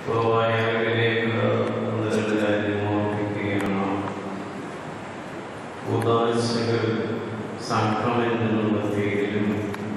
വായനകളിലേക്ക് ഒന്ന് രണ്ട് കാര്യം ഓർമ്മിക്കുകയാണ് ഉദാശകൾ സാക്രമെന്റ് എന്നുള്ള പേരിലും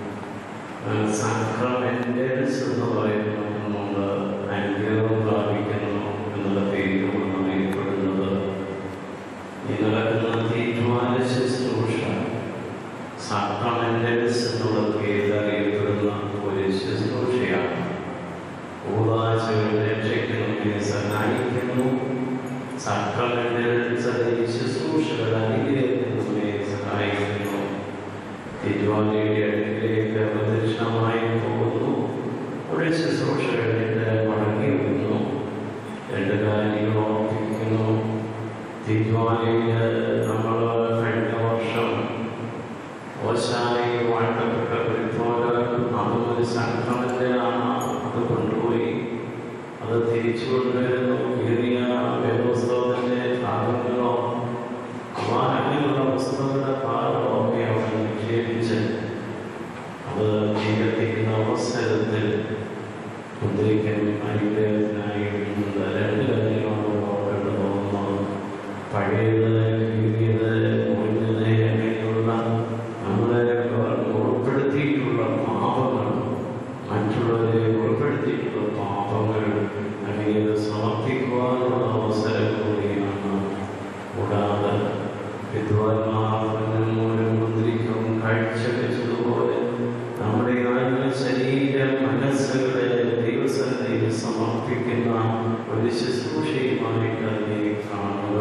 സാക്രമെന്റൽസ് എന്ന് പറയുന്നത് നമ്മൾ അനുഗ്രഹം പ്രാപിക്കുന്നു എന്നുള്ള പേരിലുമാണ് അറിയപ്പെടുന്നത് ഈ നടക്കുന്ന തീരുമാന ശുശ്രൂഷ സാക്രമെന്റൽസ് എന്നുള്ള പേരിൽ അറിയപ്പെടുന്ന ഒരു ശുശ്രൂഷയാണ് ഉപാചകളെ രക്ഷിക്കുന്നതിനെ സഹായിക്കുന്നു സാക്രമെന്റൽസ് ശുശ്രൂഷകൾ അനുഗ്രഹിക്കുന്നതിനെ സഹായിക്കുന്നു തിരുവാലിയുടെ അടുക്കിലേക്ക് പ്രദക്ഷിണമായി പോകുന്നു ഒരു ശുശ്രൂഷ കഴിഞ്ഞിട്ട് മടങ്ങി വരുന്നു രണ്ട് കാര്യങ്ങൾ ഓർമ്മിക്കുന്നു തിരുവാലിയിൽ നമ്മൾ കഴിഞ്ഞ വർഷം ഓശായി വാഴ്ത്തപ്പെട്ട ഒരുപോലെ അതും ഒരു സംക്രമത്തിലാണ് അത് കൊണ്ടുപോയി അത് തിരിച്ചു കൊണ്ടുവരുന്നു കീറിയ വേദപുസ്തകത്തിൻ്റെ ഭാഗങ്ങളോ അങ്ങനെയുള്ള പുസ്തകങ്ങളുടെ ഭാഗമോ ഒക്കെ അവിടെ നിക്ഷേപിച്ച് അത് ജീവിക്കുന്ന അവസരത്തിൽ മുദ്രിക്കാൻ അനുഗ്രഹത്തിനായി ഇടുന്നത് രണ്ട് കാര്യങ്ങളാണ് ഓർക്കേണ്ടത് ഒന്ന് പഴയത് കീറിയത് മുറിഞ്ഞത് അങ്ങനെയുള്ള നമ്മളെ ഉൾപ്പെടുത്തിയിട്ടുള്ള പാപങ്ങൾ മറ്റുള്ളവരെ ഉൾപ്പെടുത്തിയിട്ടുള്ള പാപങ്ങൾ അങ്ങനെ സമർപ്പിക്കുവാനുള്ള അവസരം കൂടിയാണ് കൂടാതെ വിദ്വാൻമാർക്കും മൂലം മുദ്രിക്കും കാഴ്ചവെച്ചതുപോലെ നമ്മുടെ ആത്മ ശരീര മനസ്സുകളെ ദൈവസന്നിധിയിൽ സമർപ്പിക്കുന്ന ഒരു ശുശ്രൂഷയുമായിട്ട് അതിനെ കാണുക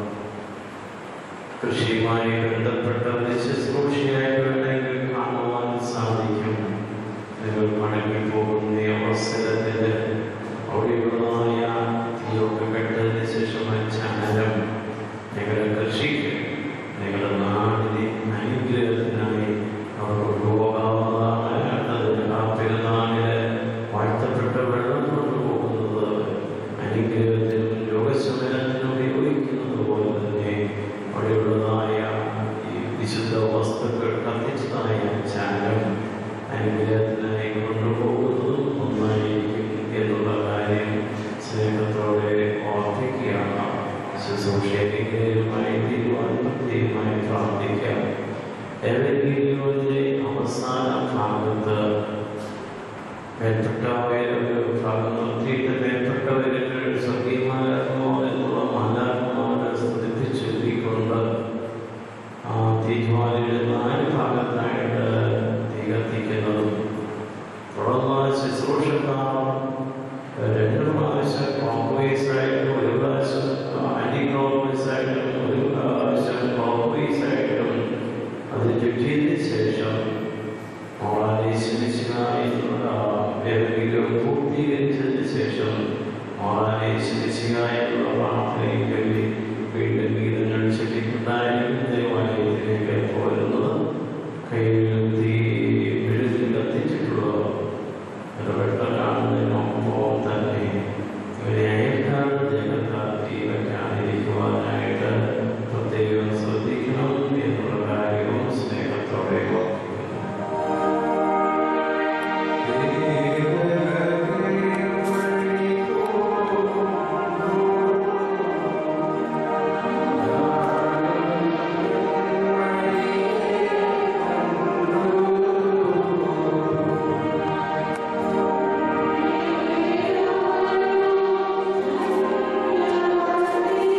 കൃഷിയുമായി ബന്ധപ്പെട്ട ഒരു ശുശ്രൂഷയായിട്ട് വേണമെങ്കിൽ കാണുവാൻ സാധിക്കും നിങ്ങൾ മടങ്ങി പോകുന്ന ഈ അവസരത്തിൽ അവിടെയുള്ളതായ തീയൊക്കെ കെട്ടതിന് ശേഷം ചാനലം നിങ്ങളുടെ കൃഷിക്ക് നിങ്ങളുടെ നാടിനെ അനുഗ്രഹത്തിനായി അവർ കൊണ്ടുപോകാവുന്നതാണ് അത് ആ പെരുന്നാളില് വാഴ്ത്തപ്പെട്ട വെള്ളം കൊണ്ടുപോകുന്നത് അനുഗ്രഹത്തിനും രോഗശമനത്തിനും ഉപയോഗിക്കുന്നത് പോലെ തന്നെ അവിടെയുള്ളതായ ഈ വിശുദ്ധ വസ്തുക്കൾ കത്തിച്ചതായ ചാനൽ അനുഗ്രഹത്തിനായി കൊണ്ടുപോകുന്നതും ഒന്നായിരിക്കും എന്നുള്ള കാര്യം സ്നേഹത്തോടെ ഓർമ്മിക്കുകയാണ് ശുശ്രൂഷയുമായി തീരുമാനമായി പ്രാർത്ഥിക്കാം ഏതെങ്കിലും അവസാന ഭാഗത്ത് മേൽപ്പെട്ടവരൊരു ഭാഗം നിർത്തിയിട്ട് മേൽപ്പെട്ടവരിൽ സ്വർഗീയമാരാകുമോ എന്നുള്ള മാലാകുമാരെ സ്തുതിപ്പിച്ചൊല്ലിക്കൊണ്ട് ആ തീരുമാനയുടെ നാല് ഭാഗത്തായിട്ട് തീ കത്തിക്കുന്നതും തുടർന്ന് ശുശ്രൂഷക്കാർ രണ്ട് പ്രാവശ്യം ക്ലോക്ക്വൈസ് ആയിട്ടും ഒരു പ്രാവശ്യം ആന്റി ക്ലോക്ക്വൈസ് ആയിട്ടും ഒരു പ്രാവശ്യം ക്ലോക്ക്വൈസ് ആയിട്ടും അത് ചുറ്റിയതിന് ശേഷം മോളാനേശ്വരിശികായുള്ള വേദഗീതം പൂർത്തീകരിച്ചതിന് ശേഷം മോളാനേശ്വരിശികായുള്ള പ്രാർത്ഥനയും ചൊല്ലി വീണ്ടും ഗീതങ്ങൾ ചൊല്ലിക്കൊണ്ടായിരിക്കും ദേവാലയത്തിലേക്ക് പോരുന്നത് കയ്യിൽ തീ മെഴുകിൽ കത്തിച്ചിട്ടുള്ളത് അത് വെട്ടലാണെന്നതിനൊപ്പം തന്നെ ഇവരെ അയൽക്കാർ ജനക്കാർ തീ വയ്ക്കാതിരിക്കുവാനായിട്ട് പ്രത്യേകം ശ്രദ്ധിക്കണം എന്നുള്ള കാര്യവും സ്നേഹത്തോടെ ഓർമ്മിക്കുന്നു Thank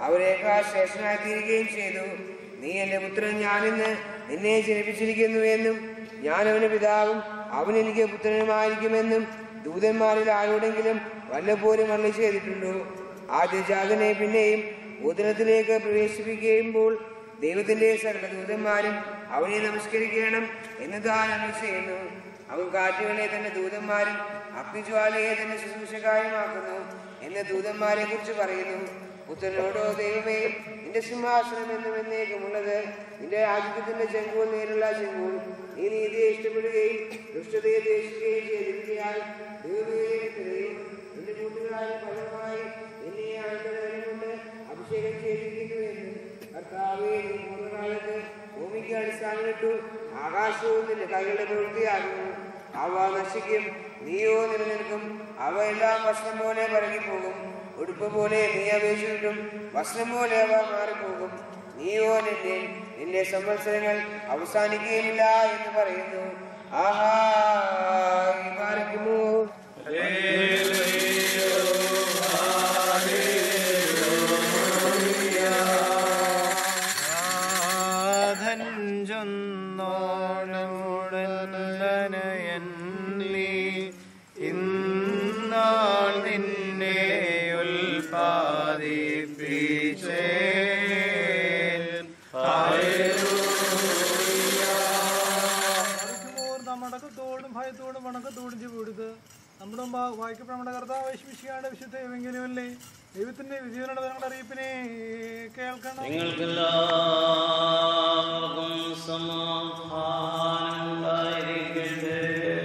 അവരേക്കാൾ ശ്രേഷ്ഠനായി തീരുകയും ചെയ്തു നീ എന്റെ പുത്രൻ ഞാനിന്ന് നിന്നെ ജനിപ്പിച്ചിരിക്കുന്നു എന്നും ഞാൻ അവന് പിതാവും അവൻ എനിക്ക് പുത്രനുമായിരിക്കുമെന്നും ദൂതന്മാരിൽ ആരോടെങ്കിലും വല്ലപ്പോലും അള്ളി ചെയ്തിട്ടുണ്ടോ ആദ്യജാതനെ പിന്നെയും ഉദരത്തിലേക്ക് പ്രവേശിപ്പിക്കുമ്പോൾ ദൈവത്തിന്റെ സകല ദൂതന്മാരും അവനെ നമസ്കരിക്കണം എന്ന് താൻ അരുളി ചെയ്യുന്നു അവൻ കാറ്റുകളെ തന്റെ ദൂതന്മാരും അഗ്നിജ്വാലയെ തന്റെ ശുശ്രൂഷകാര്യമാക്കുന്നു എന്ന് ദൂതന്മാരെ കുറിച്ച് പറയുന്നു പുത്രനോടോ ദൈവമേ നിന്റെ സിംഹാസനം എന്നും എന്നേക്കുമുള്ളത് നിന്റെ ആധിപത്യത്തിന്റെ ചെങ്കോൽ നേരുള്ള ചെങ്കോൽ നീ നീതിയെ ഇഷ്ടപ്പെടുകയും ദുഷ്ടതയെ ദ്വേഷിക്കുകയും ചെയ്തിരിക്കയാൽ ദൈവമേ തിരയും നിന്റെ കൂട്ടുകാരൻ ഫലമായി എന്നെ ആളുകളുടെ കൊണ്ട് അഭിഷേകം ചെയ്തിരിക്കുന്നു എന്ന് കർത്താവേ നീ പൂർവ്വകാലത്ത് ഭൂമിക്ക് അടിസ്ഥാനമിട്ടു ആകാശവും നിന്റെ കൈകളുടെ പ്രവൃത്തിയാകുന്നു അവ നശിക്കും നീയോ നിലനിൽക്കും അവ എല്ലാം വസ്ത്രം പോലെ പറകിപ്പോകും ഉടുപ്പ് പോലെ നീ അപേക്ഷിച്ചിട്ടും വസ്ത്രം പോലെ അവ മാറിപ്പോകും നീയോ നിന്നെ നിന്റെ സംവത്സരങ്ങൾ അവസാനിക്കുകയില്ല എന്ന് പറയുന്നു ആഹാ പാലിക്കുമോ ോണമുടനയൻലി ഇന്നാൾ നിന്നെ ഉൽപാദിപ്പിച്ചേ മറിക്കുമ്പോൾ നാം അടക്കത്തോടും ഭയത്തോടും വണക്കത്തോടും ചെവിടുത്ത് നമ്മുടെ മുമ്പാ- വായിക്കപ്പെട്ട നമ്മുടെ കർത്താവ് വിശ്വസിക്കാണ്ട് വിശുദ്ധ എവെങ്കിലുമല്ലേ ദൈവത്തിന്റെ വിജയങ്ങളുടെ ഞങ്ങളുടെ അറിയിപ്പിനെ കേൾക്കണം നിങ്ങൾക്കെല്ലാവർക്കും സമാധാനം ഉണ്ടായിരിക്കട്ടെ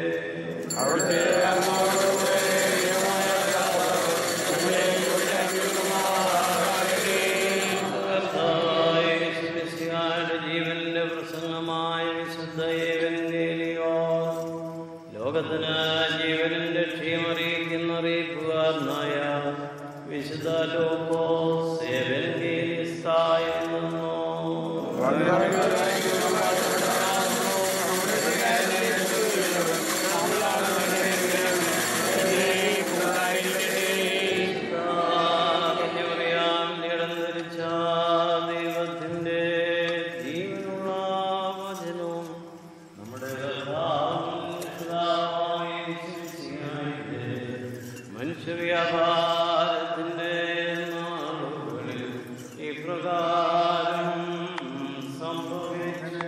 കർത്താവായ യേശുമിശിഹായുടെ ജീവന്റെ പ്രസംഗമായ വിശുദ്ധ ഏവൻഗേലിയോ ലോകത്തിന് ജീവനിന്റെ ക്ഷയമറിയിക്കുന്ന അറിയിപ്പുകാരനായ വിശുദ്ധ ലോകോ സേവൻഗേലിസ്തായെന്നോ അറിയാം നിടന്തരിച്ച ദൈവത്തിന്റെ ജീവനുള്ള വചനവും നമ്മുടെ കർത്താവും പിതാവായ യേശുമിശിഹായുടെ മനുഷ്യവ്യാപാരത്തിന്റെ നാളുകളിൽ ഇപ്രകാരം സംഭവിച്ചു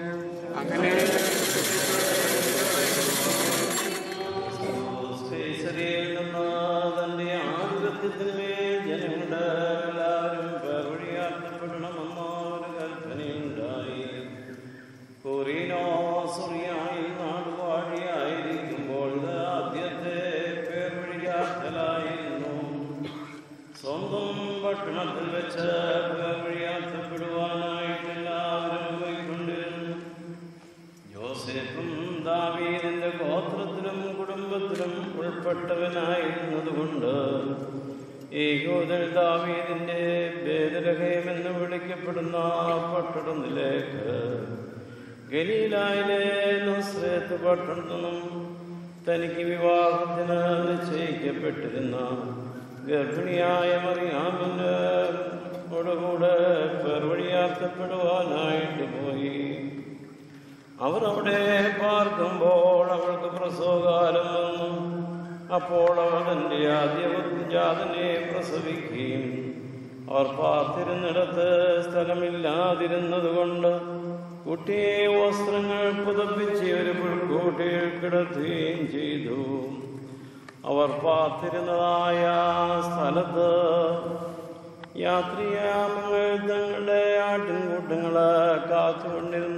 കേസരിയിൽ നിന്ന് തന്റെ ആധിപത്യത്തിന്മേൽ ജനങ്ങളുടെ എല്ലാവരും പേർവഴിയാക്കപ്പെടണമെന്ന ഒരു കൽപ്പനയുണ്ടായി കൊറീനോ സുറിയായി നാടുവാഴിയായിരിക്കുമ്പോൾ ഇത് ആദ്യത്തെ പേർവഴിയാക്കലായിരുന്നു സ്വന്തം പട്ടണത്തിൽ വെച്ച് പേർവഴിയാക്കപ്പെടുവാനായിട്ട് എല്ലാവരും പോയിക്കൊണ്ടിരുന്നു യോസേഫും ദാവീദിന്റെ ഗോത്രത്തിലും കുടുംബത്തിലും ഉൾപ്പെട്ടവനായിരുന്നതുകൊണ്ട് ഈ യോധൻ ദാവീദിന്റെ ബേദരഹയം എന്ന് വിളിക്കപ്പെടുന്ന പട്ടണത്തിലേക്ക് ഗലീലായിലെ നസ്രേത്ത് പട്ടണത്തിൽ നിന്നും തനിക്ക് വിവാഹത്തിന് നിശ്ചയിക്കപ്പെട്ടിരുന്ന ഗർഭിണിയായ മറിയാമിന് കൂടെ പെർവഴിയാക്കപ്പെടുവാനായിട്ട് പോയി അവർ അവിടെ പാർക്കുമ്പോൾ അവൾക്ക് പ്രസവകാലം വന്നു അപ്പോൾ അവൾ തന്റെ ആദ്യ ജാതനെ പ്രസവിക്കുകയും അവർ പാർത്തിരുന്നിടത്ത് സ്ഥലമില്ലാതിരുന്നതുകൊണ്ട് കുട്ടിയെ വസ്ത്രങ്ങൾ പുതപ്പിച്ച് ഒരു പുൽക്കൂട്ടിൽ കിടത്തുകയും ചെയ്തു അവർ പാർത്തിരുന്നതായ സ്ഥലത്ത് യാത്രിയാമങ്ങൾ തങ്ങളുടെ ആട്ടിൻകൂട്ടങ്ങളെ കാത്തുകൊണ്ടിരുന്ന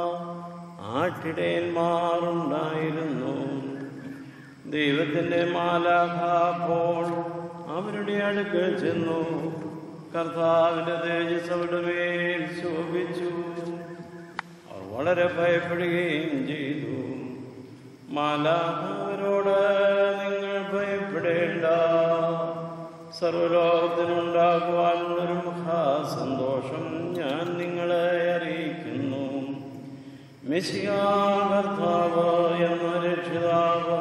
ആട്ടിടയന്മാരുണ്ടായിരുന്നു ദൈവത്തിന്റെ മാലാഖ അപ്പോൾ അവരുടെ അടുക്കൽ ചെന്നു കർത്താവിന്റെ തേജസ് അവരുടെ മേൽ ശോഭിച്ചു അവർ വളരെ ഭയപ്പെടുകയും ചെയ്തു മാലാഖ അവരോട് നിങ്ങൾ ഭയപ്പെടേണ്ട സർവലോകത്തിനുണ്ടാകുവാനുള്ളൊരു മഹാസന്തോഷം ഞാൻ നിങ്ങളെ അറിയിക്കുന്നു മിശിയാ കർത്താവ് എന്ന രക്ഷിതാവ്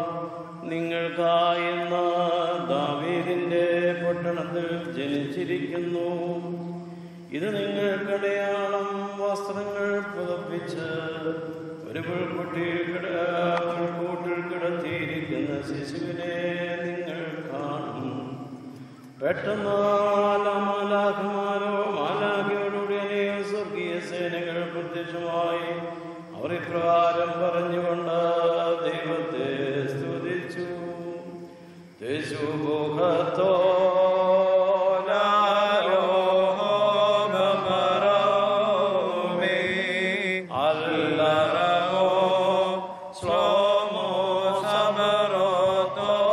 നിങ്ങൾക്കായെന്ന ദാവീദിന്റെ പട്ടണത്തിൽ ജനിച്ചിരിക്കുന്നു ഇത് നിങ്ങൾക്കടയാളം വസ്ത്രങ്ങൾ പുതപ്പിച്ച് ഒരു പുൽക്കുട്ടിയിൽ കിട പുൽക്കൂട്ടിൽ കിടത്തിയിരിക്കുന്ന ശിശുവിനെ നിങ്ങൾ കാണും പെട്ടെന്ന് മാലാഖമാരോ മാലാഖയോടുകൂടി അനേകം സ്വർഗീയ സേനകൾ പ്രത്യക്ഷമായി അവർ ഇപ്രകാരം പറഞ്ഞുകൊണ്ട് ദൈവത്തെ സ്തുതിച്ചു ദേശുമുഖത്തോ അല്ലറോ ശ്ലോമോ സമരോത്തോ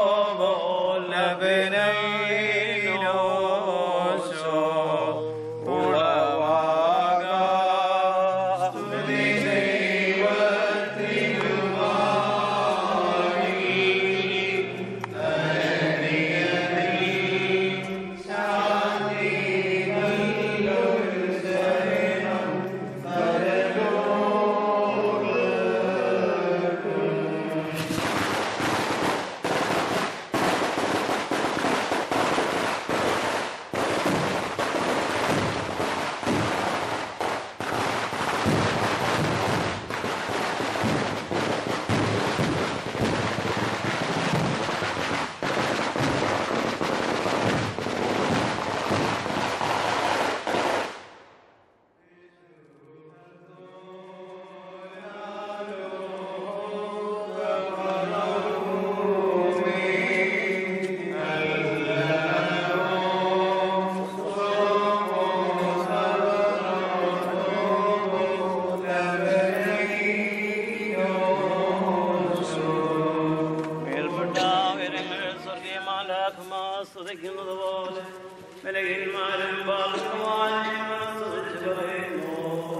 മേൽപ്പെട്ട ഉയരങ്ങൾ സ്വർഗീയ മാലാഖമാ സ്തുതിക്കുന്നത് പോലെ വിലകിന്മാരും സ്തുതിച്ചു പറയുന്നു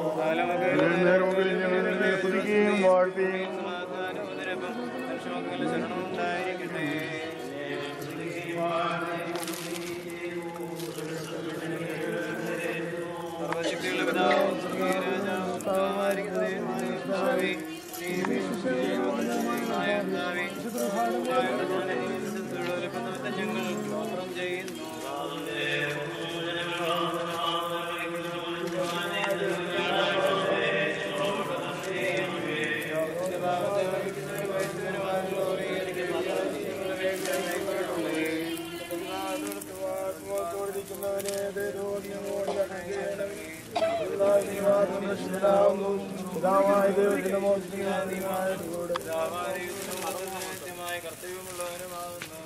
സ്തുതിക്കുകയും വാഴ്ത്തുകയും സർവശക്തിയുള്ള പിതാവും സ്വർഗീയ രാജാവും കർത്താവുമായിരിക്കുന്ന ദൈവമായ കർത്താവേ, നീ വിശുദ്ധമായ കർത്താവേ, ഉള്ളവരെ ഞങ്ങൾ സ്തോത്രം ചെയ്യുന്നു പിതാവായ ദൈവത്തിന്റെ മോചനമായ കൃത്യമായ കർത്തവ്യമുള്ളവനുമാകുന്നു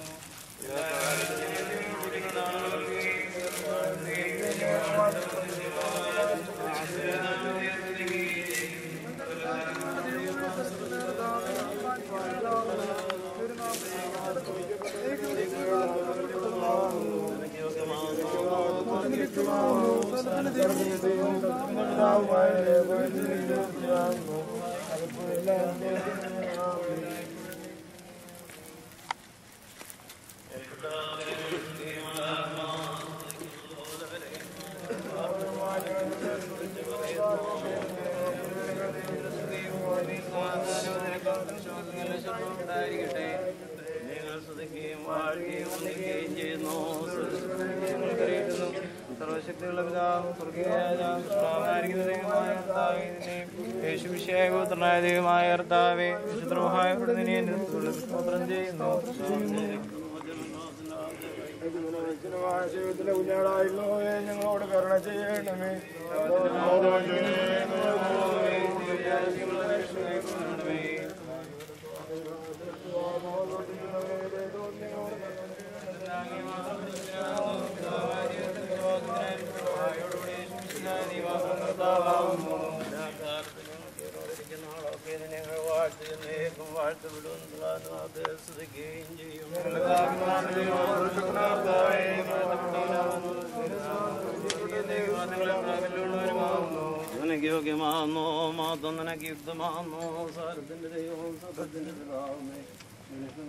ഉണ്ടായിരിക്കട്ടെ നിങ്ങൾ സ്തുതിക്കുകയും വാഴുകയും വന്ദിക്കുകയും ചെയ്യുന്നു ഞങ്ങൾക്കറിയിക്കുന്നു സർവശക്തിയുള്ള പിതാവും സ്വർഗീയ രാജാവും കർത്താവായിരിക്കുന്ന ദൈവമായ കർത്താവേ നിന്നെയും യേശുവിശേഖപുത്രനായ ദൈവമായ കർത്താവേ വിശുദ്ധമായ നിന്നെ സ്തോത്രം ചെയ്യുന്നു ജീവിതത്തിലെ കുഞ്ഞാടായിരുന്നു ഞങ്ങളോട് കരുണ ചെയ്യണമേ ഞങ്ങൾ വാഴ്ത്തുന്നേക്കും വാഴ്ത്തുവിടുന്നു സ്തുതിക്കുകയും ചെയ്യും നിനക്ക് യോഗ്യമാകുന്നു മാത്രം നിനക്ക് യുക്തമാകുന്നു സാരത്തിന്റെ ദൈവവും സത്യത്തിന്റെ പിതാവുമേ നിനക്ക്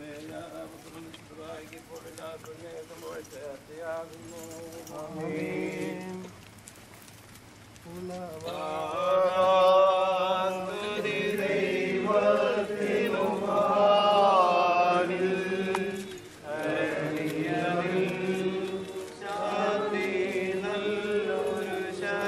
ശാന്തി നല്ലൊരു ശാന്തി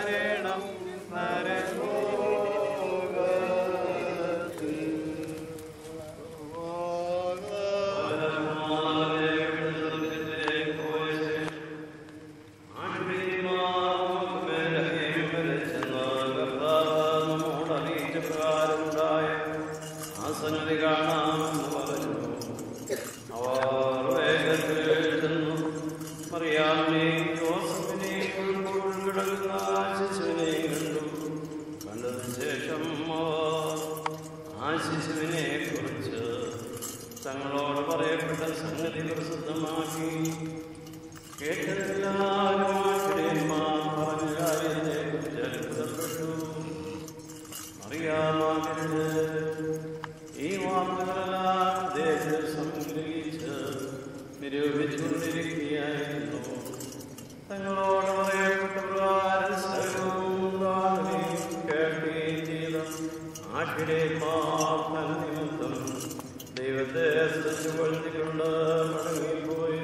സംഗതി കാണാമെന്ന് പറഞ്ഞു അവർ വേഗത്തിൽ ചെന്നു മറിയാമിനെയും ജോസഫിനെയും ഉൾപ്പോൾ കിടക്കുന്ന ശിശുവിനെയും കണ്ടു കണ്ടതിന് ശേഷം അവർ ആ ശിശുവിനെ കുറിച്ച് തങ്ങളോട് പറയപ്പെട്ട സംഗതി പ്രസിദ്ധമാക്കി കേട്ടതെല്ലാവരും ആശ്രയന്മാർ പറഞ്ഞ കാര്യത്തെ കുറിച്ച് അത്ഭുതപ്പെട്ടു അറിയാമാകരുത് ഈ വാർത്തകളെല്ലാം ദേശത്ത് സംഗ്രഹിച്ച് നിരൂപിച്ചുകൊണ്ടിരിക്കുകയായിരുന്നു തങ്ങളോട് പറയപ്പെട്ട പ്രകാരം സകലവും കാണുകയും കേൾക്കുകയും ചെയ്ത ആട്ടിടയന്മാർ നിമിത്തം ദൈവത്തെ ശ്രദ്ധിച്ചുകൊണ്ടിക്കൊണ്ട് മടങ്ങിപ്പോയി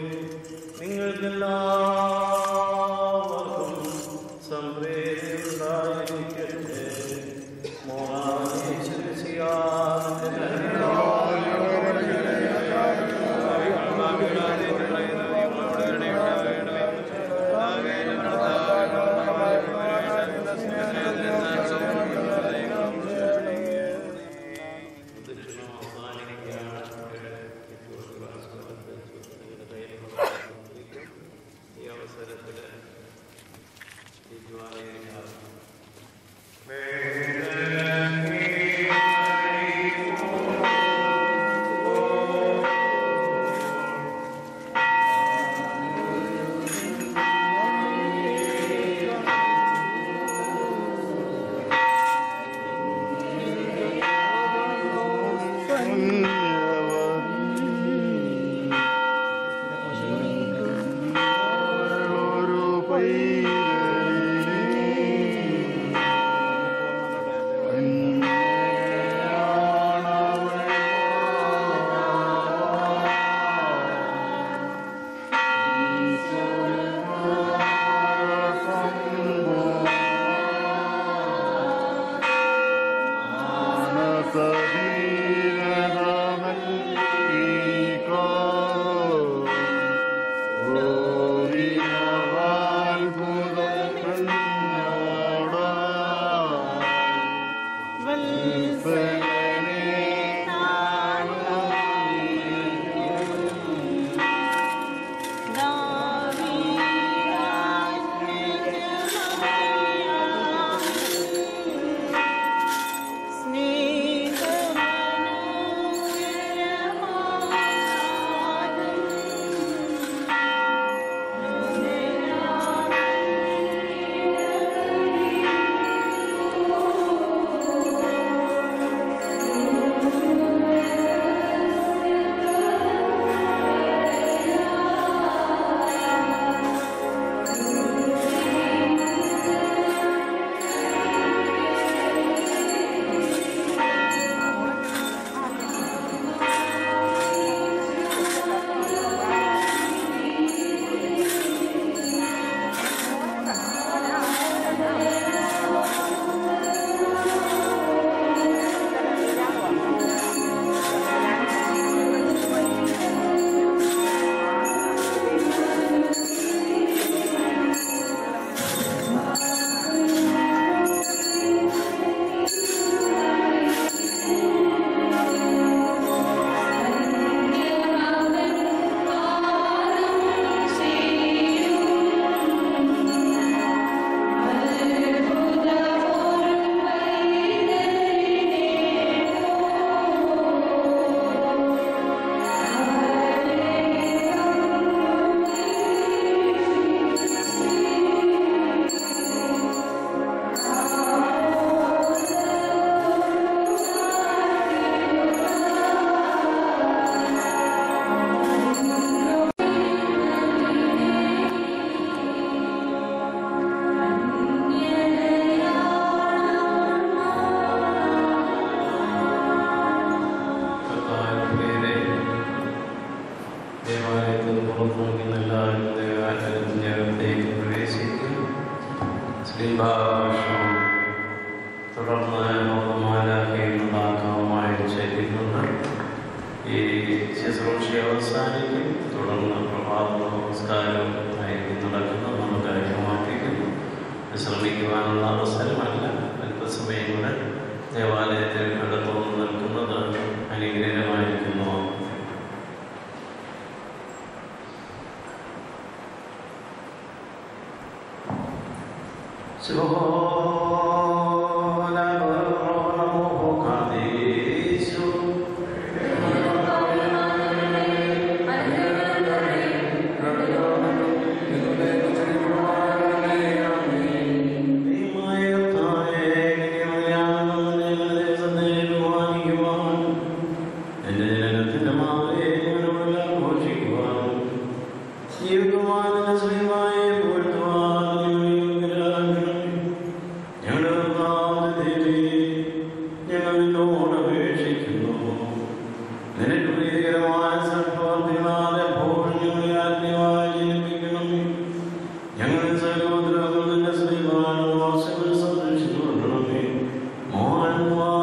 നിങ്ങൾക്കെല്ലാവർക്കും സംപ്രീതിയുണ്ടായിരിക്കട്ടെ ഈ അവസരത്തിൽ ഈ ജ്വാലയെ ഒരു സ്നേഹം എന്റെ ജനത്തിന്റെ മാറിയെ ഞങ്ങളെല്ലാം ഘോഷിക്കുവാൻ ജീവിതമാനന്റെ ശ്രീമായ പോഴ്ത്തുവാൻ ഞങ്ങളുടെ കർത്താവിന്റെ ദേവി ഞങ്ങൾ നിന്നോട് അപേക്ഷിക്കുന്നു നിനക്ക് പ്രീതികരമായ സൽപ്രവർത്തികളാൽ എപ്പോഴും ഞങ്ങളെ ആത്മീയമായി ജനിപ്പിക്കണമേ ഞങ്ങൾ സഹോദരങ്ങൾ നിന്റെ ശ്രീമാൻ വാസങ്ങൾ സംരക്ഷിച്ചു കൊള്ളണമേ മോഹൻ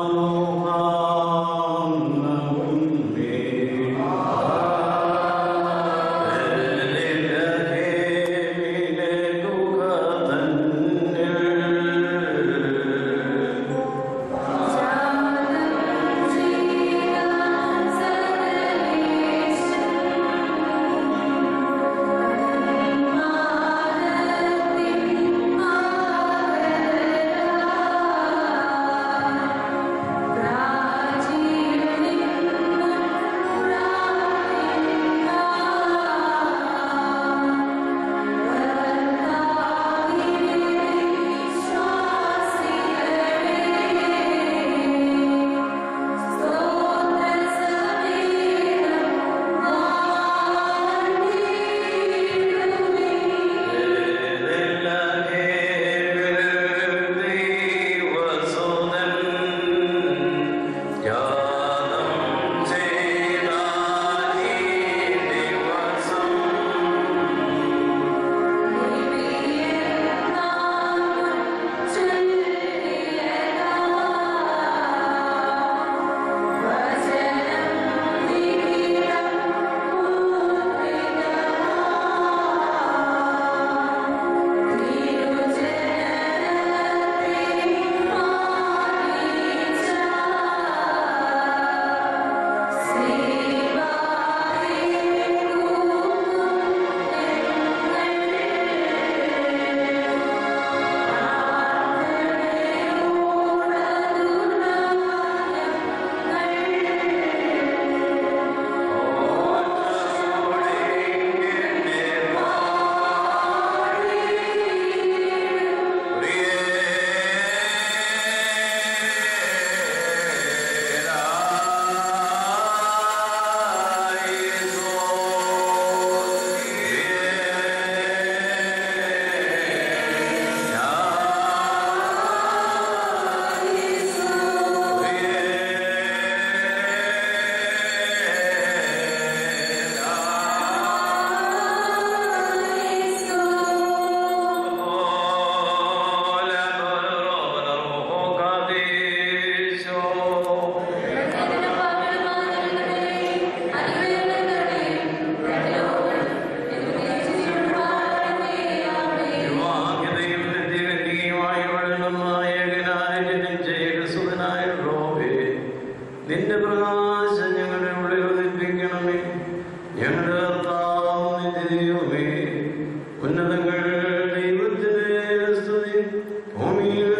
നിന്റെ പ്രകാശം ഞങ്ങളുടെ ഉള്ളിൽ ഉദിപ്പിക്കണമേ ഞങ്ങളുടെ കർത്താവ് നിന്റെ ദൈവമേ ഉന്നതങ്ങൾ ദൈവത്തിന്റെ സ്തുതി ഭൂമിയിൽ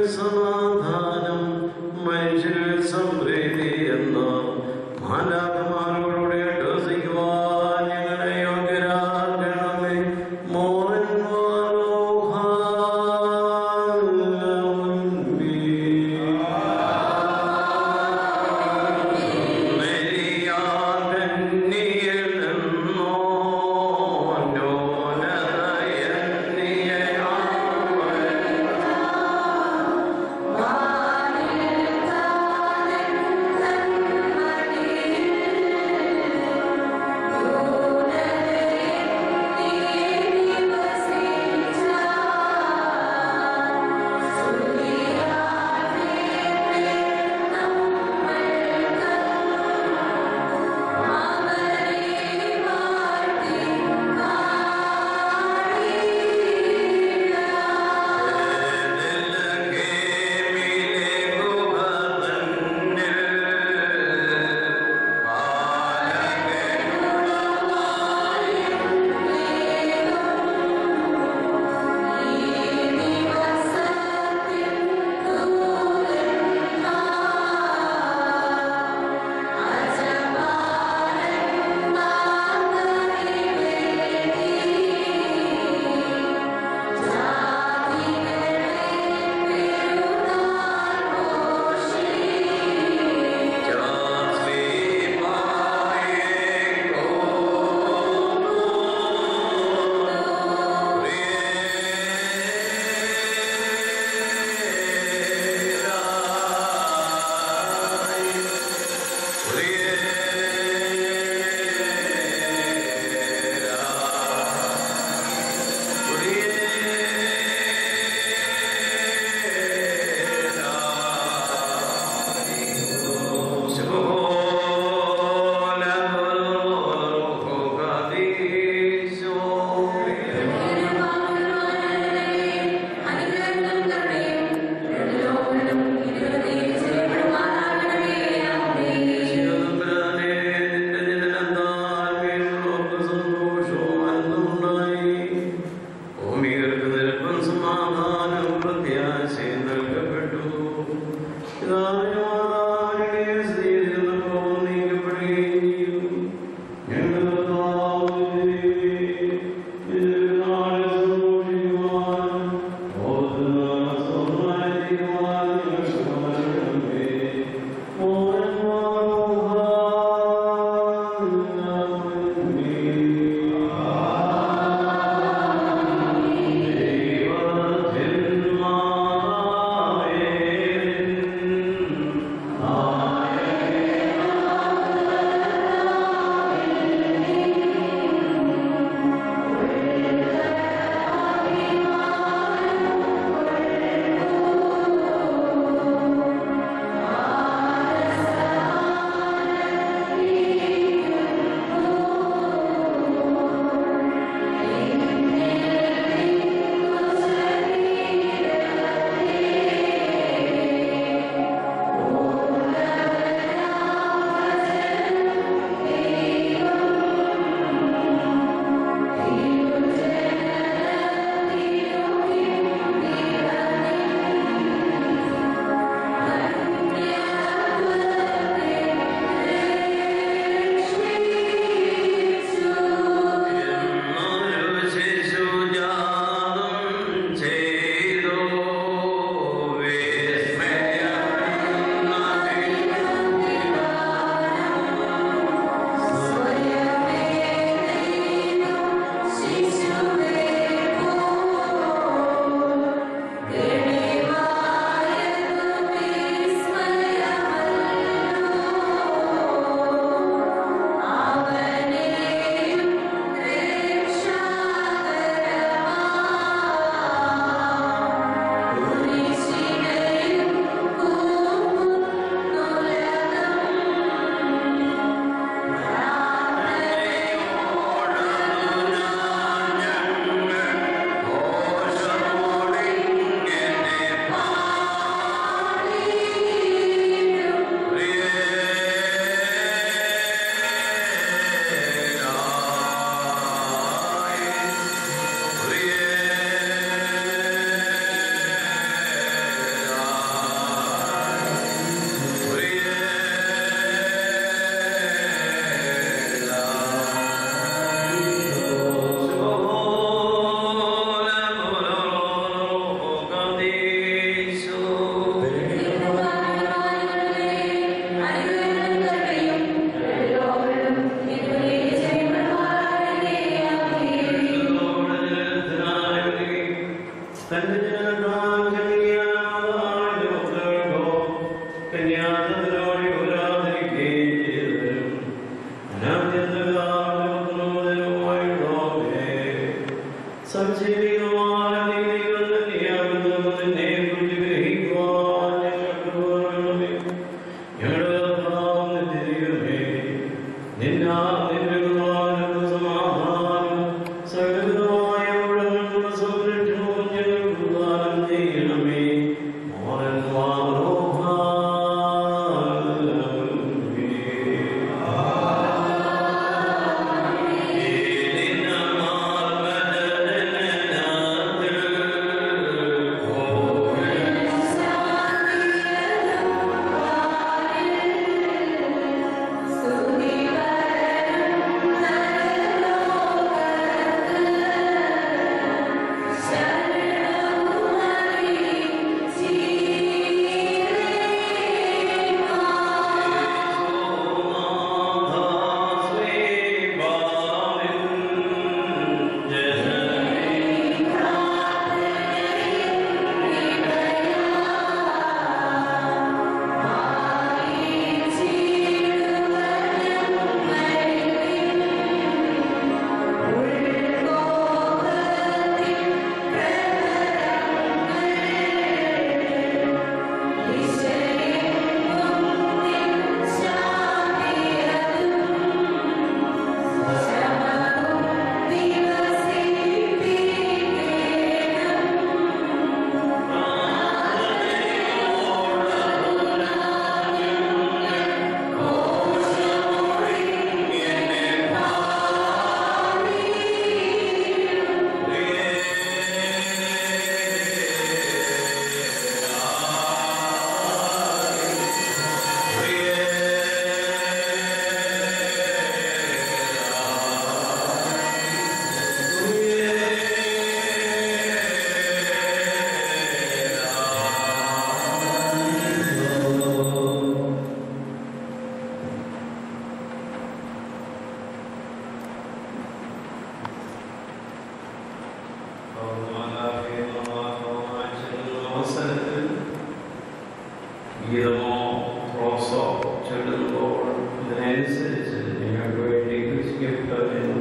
സമാധാനം മനുഷ്യരിൽ സംപ്രീതി എന്ന മാലാകമാരോടെ ഡോസിക്കുവാൻ ഞങ്ങളെ യോഗ്യരാക്കണമേ മോഹൻ ും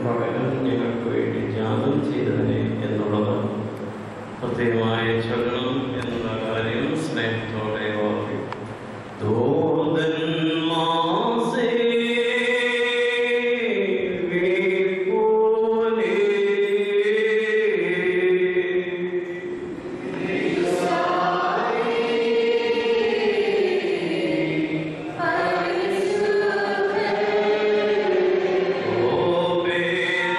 പകരം ഞങ്ങൾക്ക് വേണ്ടി ത്യാഗം ചെയ്തതിനെ എന്നുള്ളതാണ് പ്രത്യേകമായി ചൊല്ലണം എന്നുള്ള കാര്യം സ്നേഹത്തോടെ ഓർക്കും ദൂതൻ മാസേ വീഴ്പോലെ ഓ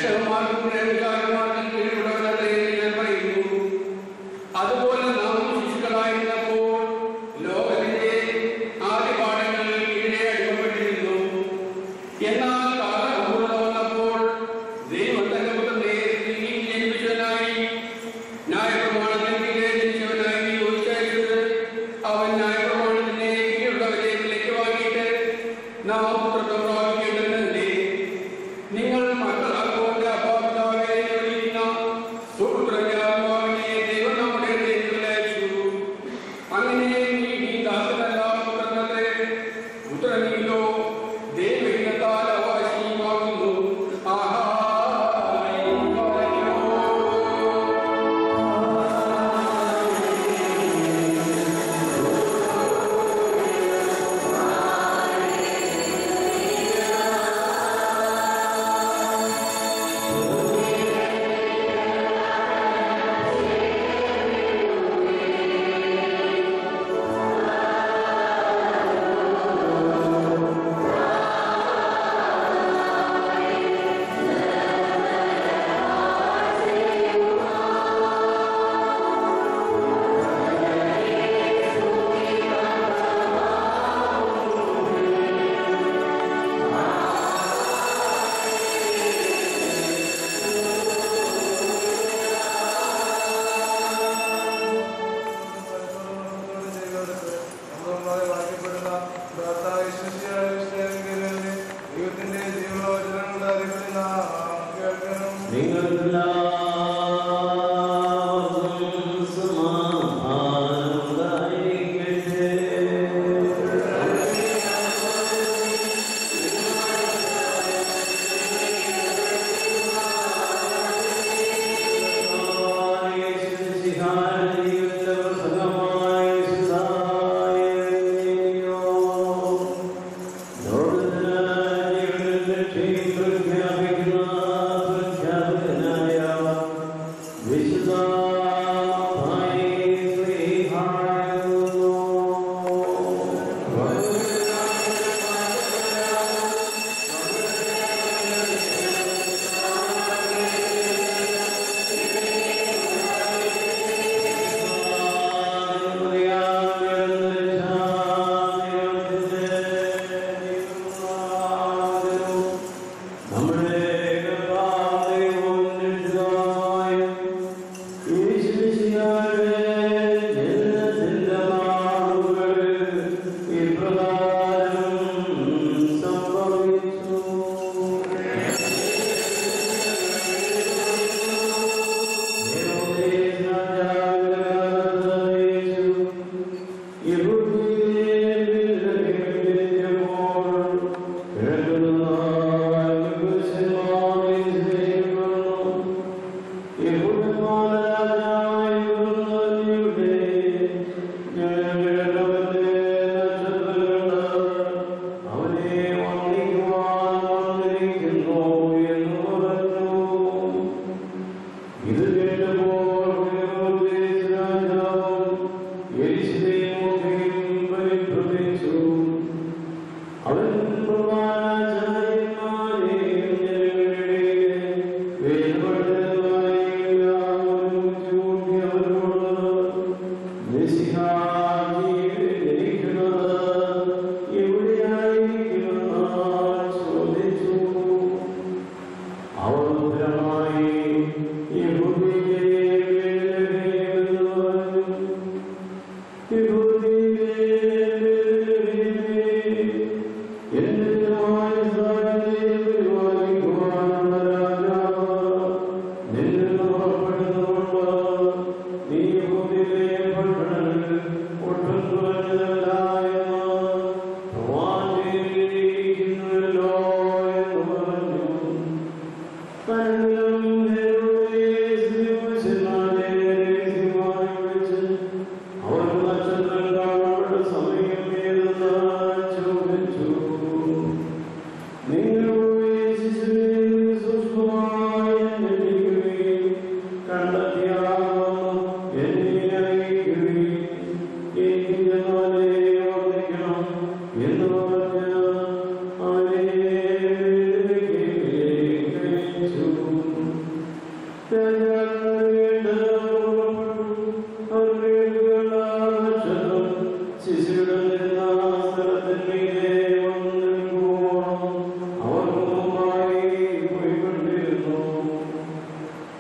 രക്ഷകന്മാർക്കും ഗ്രഹവിചാരന്മാർക്കും കീഴിലുള്ളവരല്ലേ എന്ന് ഞാൻ പറയുന്നു അതുപോലെ നാം ശിശുക്കളായിരുന്നപ്പോൾ ലോകത്തിന്റെ ആദ്യ പാഠങ്ങളിൽ കീഴെ അടിമപ്പെട്ടിരുന്നു എന്നാൽ കാലമുള്ള വന്നപ്പോൾ ദൈവം തന്റെ പുത്രനെ സ്ത്രീയിൽ ജനിപ്പിച്ചവനായി ന്യായപ്രമാണത്തിന് കീഴെ ജനിച്ചവനായി നിയോഗിച്ചയച്ചത് അവൻ ന്യായപ്രമാണത്തിന് കീഴുള്ളവരെ വിലയ്ക്ക് വാങ്ങിയിട്ട് നാം പുത്രത്വം പ്രാപിക്കേണ്ടതല്ലേ നിങ്ങൾ മക്കളാക്കൊണ്ട് അപ്പാപിതാവെ വിളിക്കുന്ന സുപുത്രനാത്മാവിനെ ദൈവം നമ്മുടെ ഇടയിൽ അയച്ചു അങ്ങനെ നീ നീ ദാസനല്ല പുത്രനല്ലേ പുത്രനിലോ ദൈവത്താൽ അവകാശിയുമാകുന്നു ആഹാ ദൈവത്തിന്റെ ജീവനുള്ള വചനങ്ങളുടെ അറിവിൽ നാം കേൾക്കണം നിങ്ങൾക്കെല്ലാവർക്കും സമാധാനം ഉണ്ടായിരിക്കട്ടെ. നമ്മുടെ കർത്താവും രക്ഷിതാവായ യേശുമിശിഹായുടെ ജനനത്തിന്റെ നാളുകൾ ഇപ്രകാരം സംഭവിച്ചു. ഹെരോദേസ് രാജാവിന്റെ കാലത്ത് യേശു അവനെ വന്ദിക്കുവാൻ വന്നിരിക്കുന്നു എന്ന് പറഞ്ഞു ഇത് കേട്ടപ്പോൾ ഹെരോദേസ് രാജാവ് യെരൂശലേമുഖയും പരിഭ്രമിച്ചു. അവൻ പ്രധാനാചാര്യന്മാരെയും ജനങ്ങളുടെ വേദപണ്ഡിതന്മാരെയും എല്ലാവരും ചൂണ്ടി അവരോട് മെസ്സിഹാ ജീവിച്ചിരിക്കുന്നത് എവിടെയായിരിക്കുമെന്ന് ചോദിച്ചു അവർ ഉത്തരമായി എന്ന് പറഞ്ഞ അവനെ കഴിച്ചു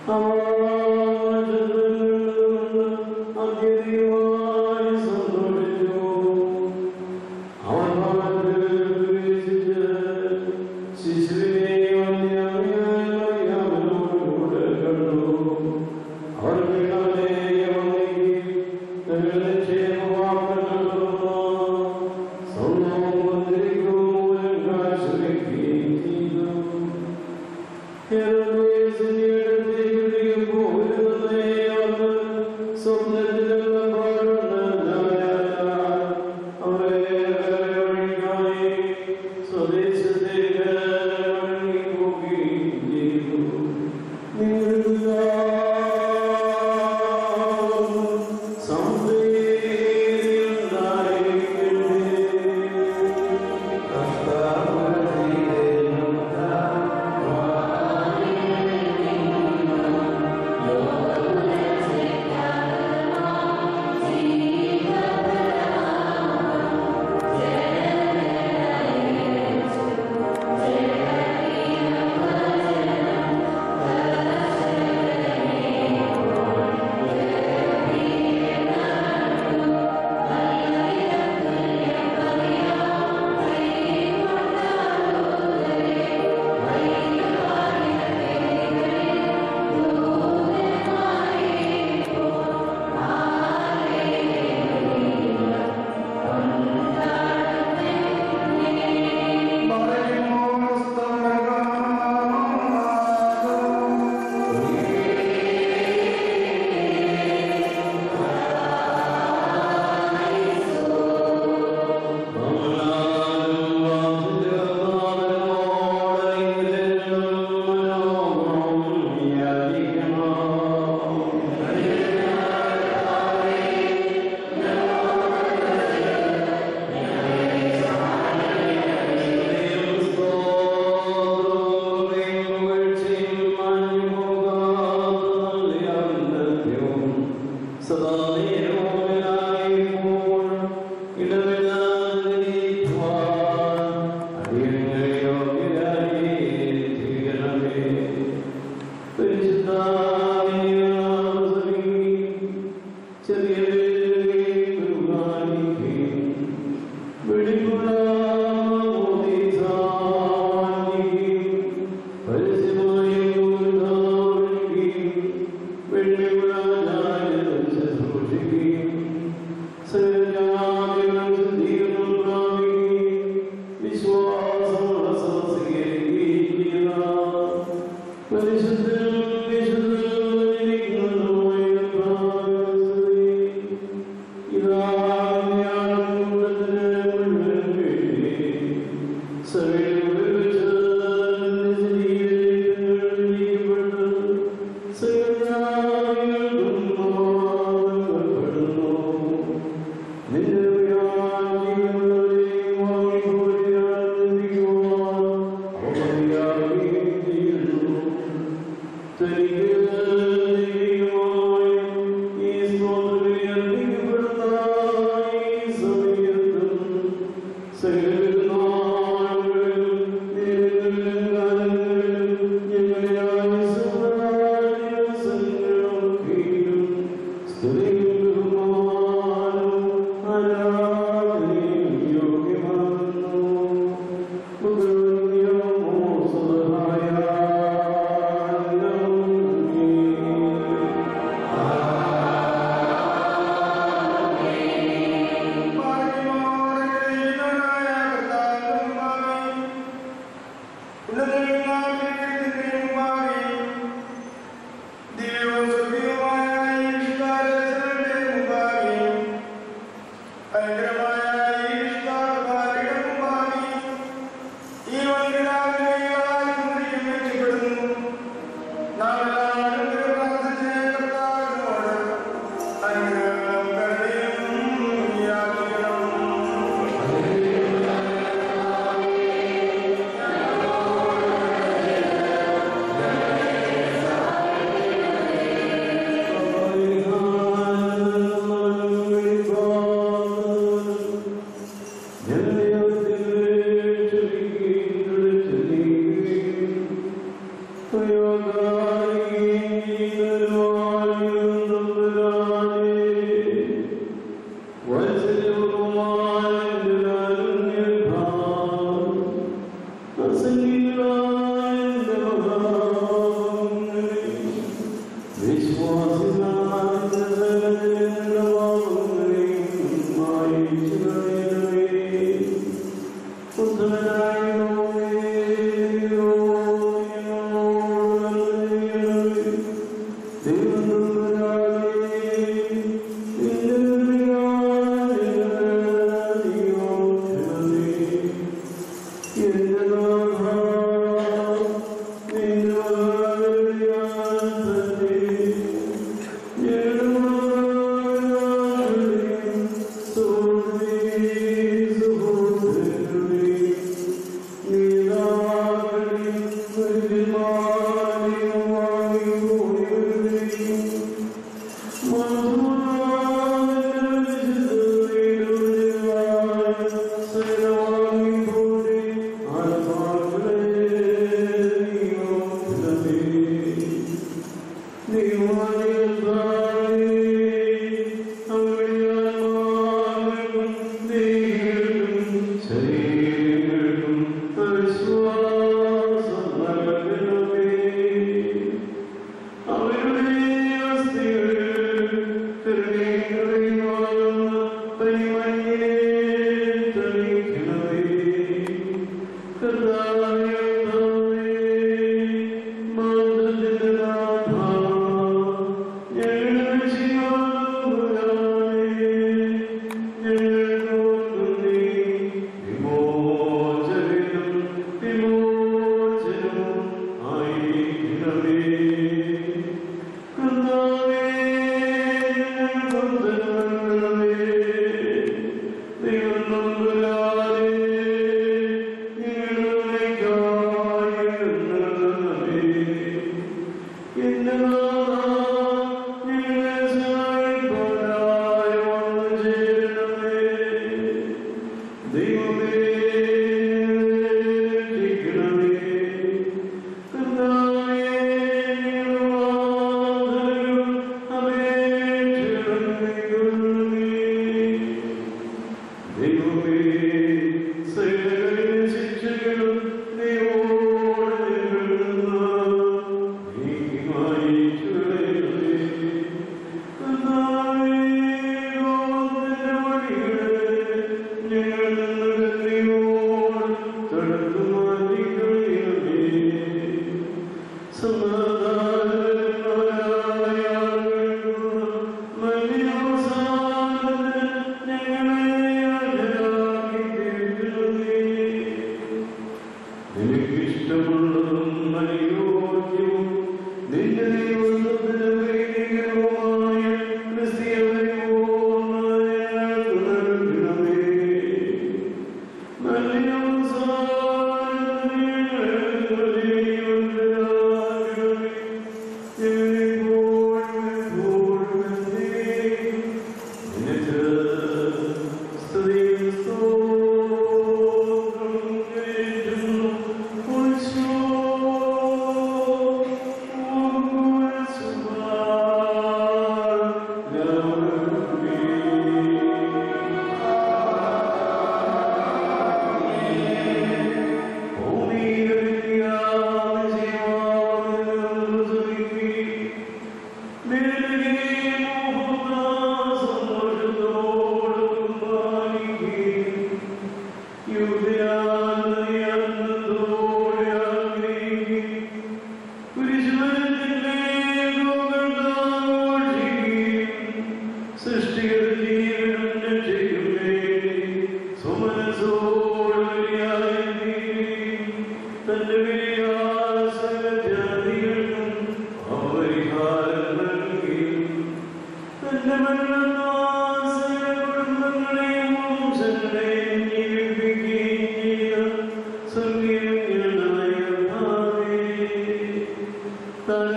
ും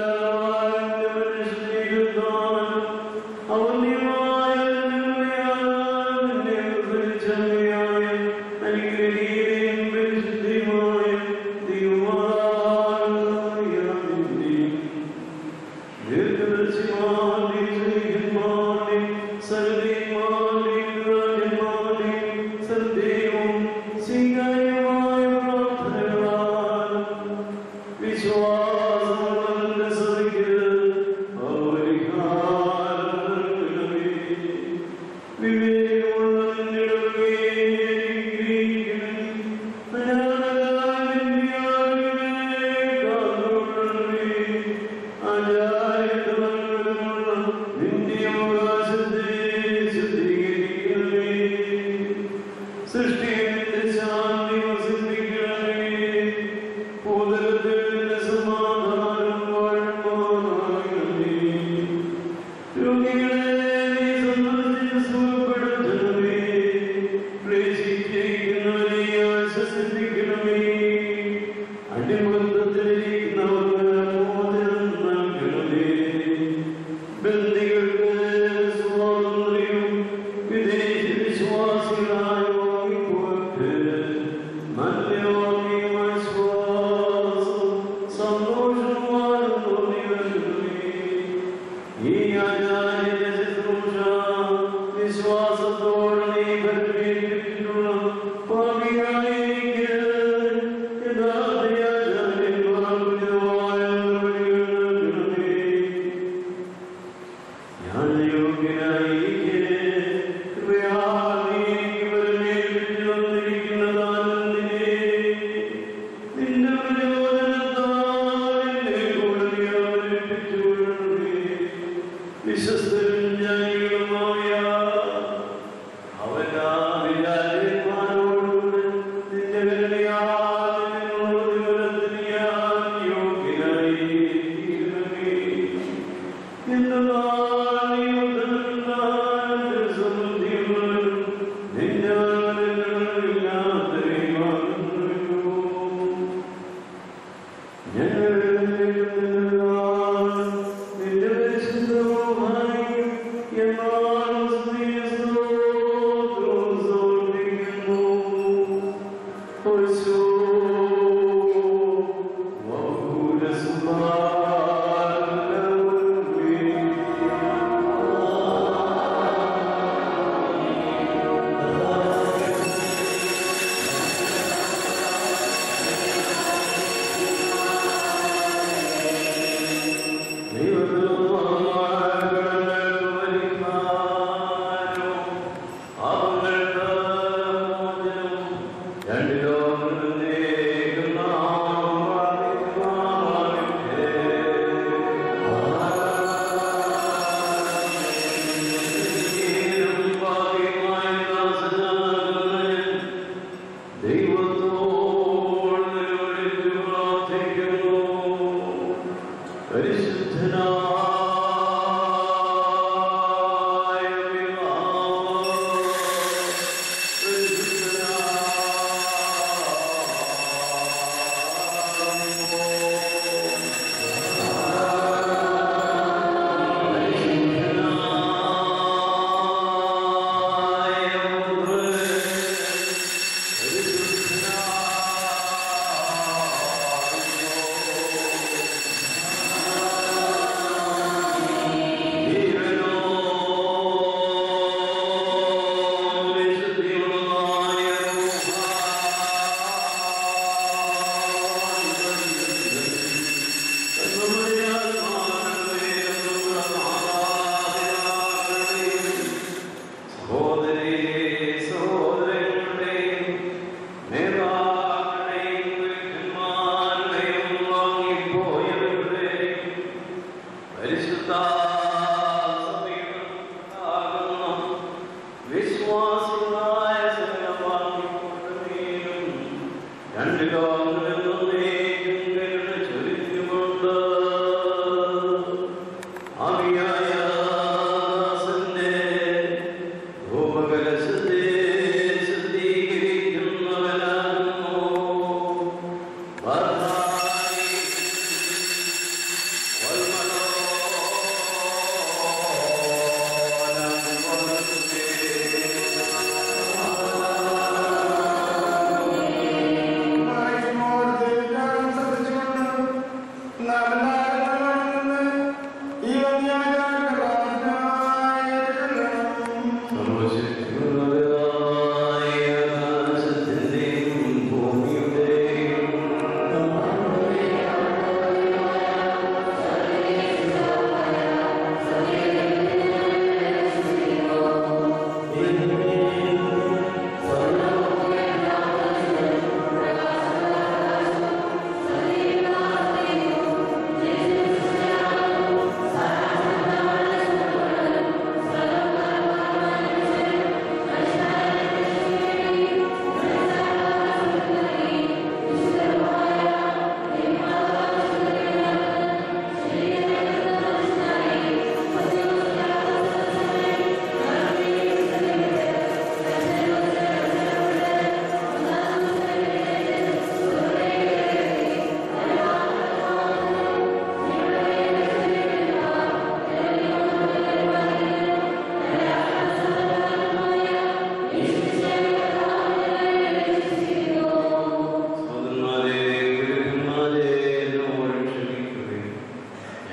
Well,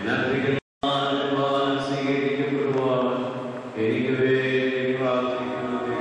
ഞാൻ സ്വീകരിക്കപ്പെടുവാൻ എനിക്ക് വേണ്ടി പ്രാർത്ഥിക്കുന്നതേ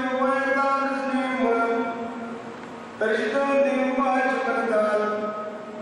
പരിശുദ്ധവും ദൈവമായ ചുമതല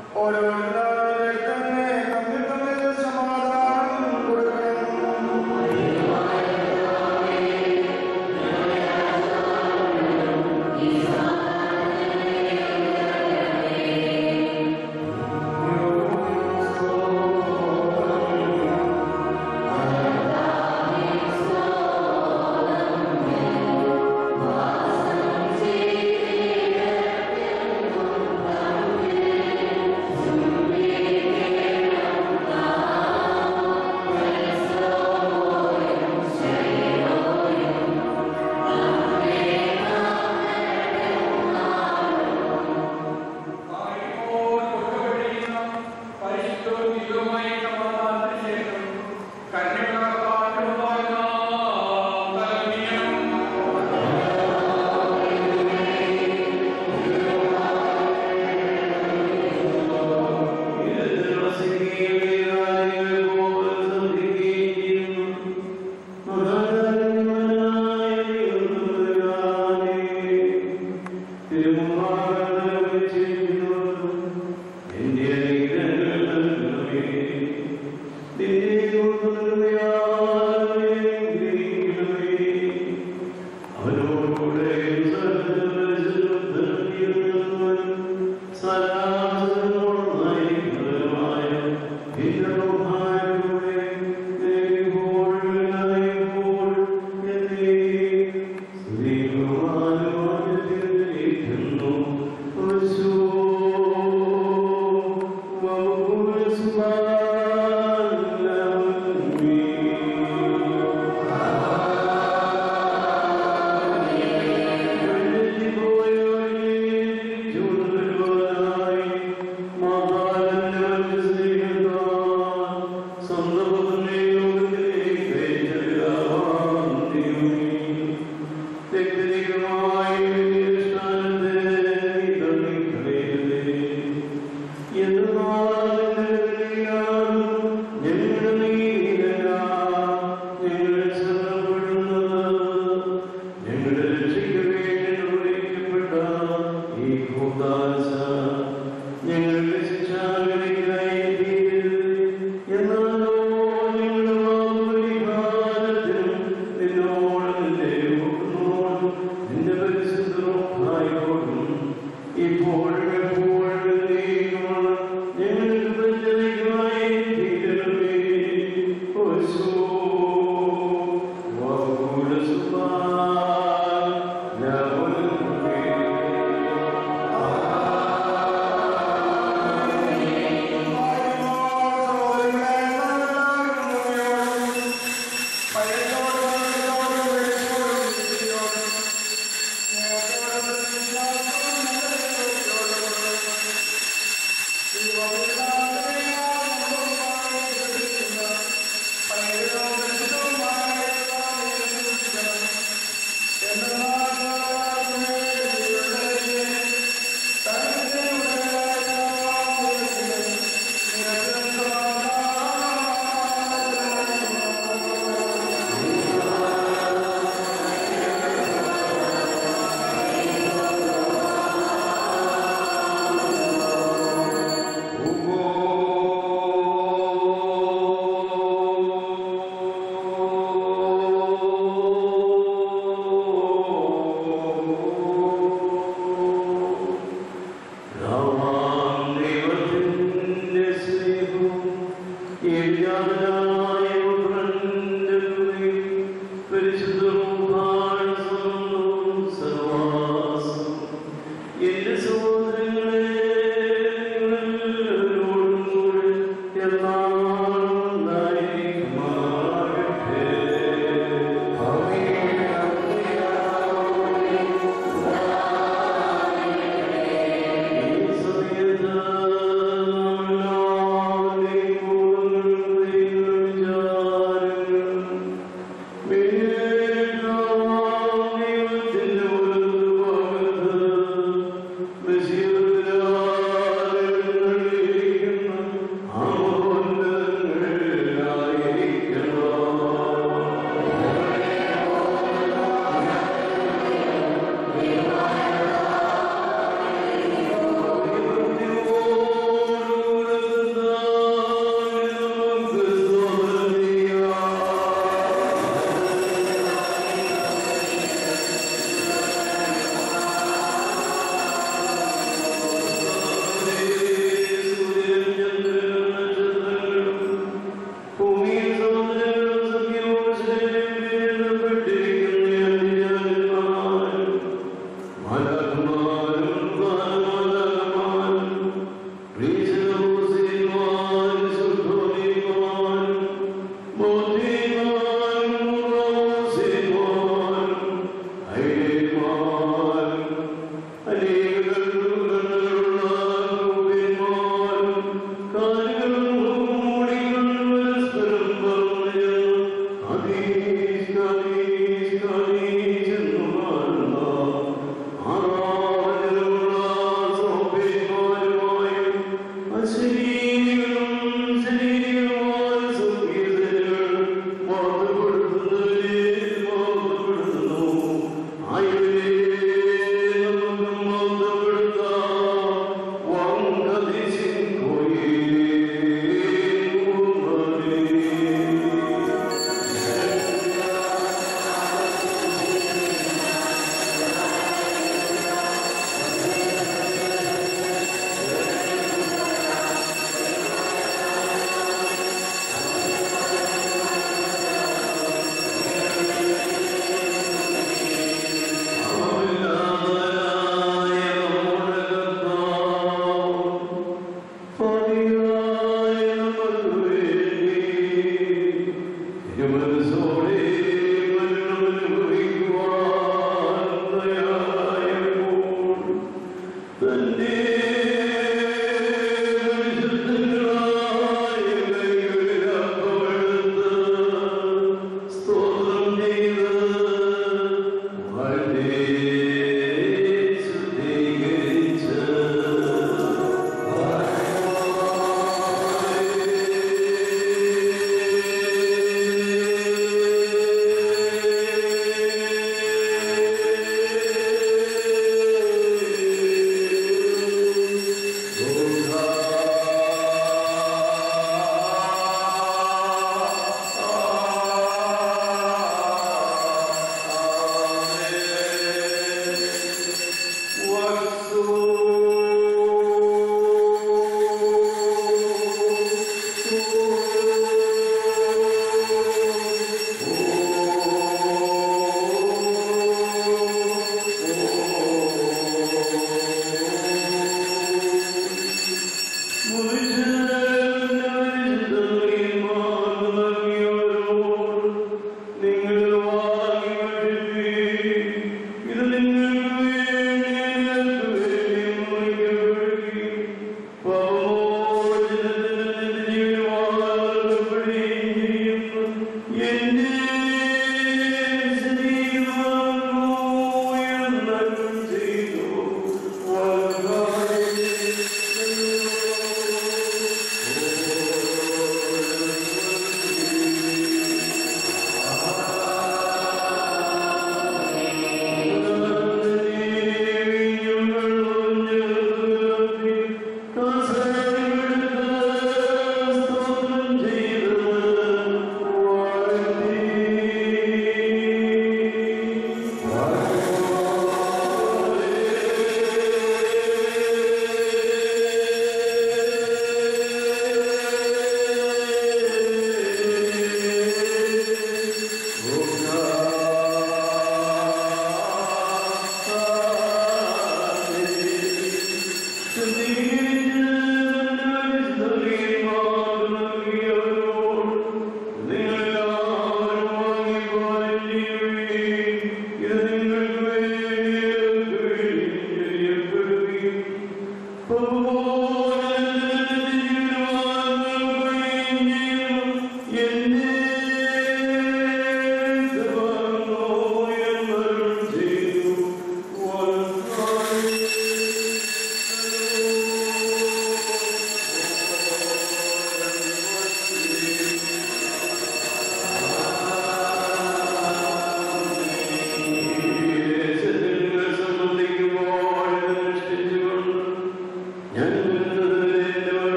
ും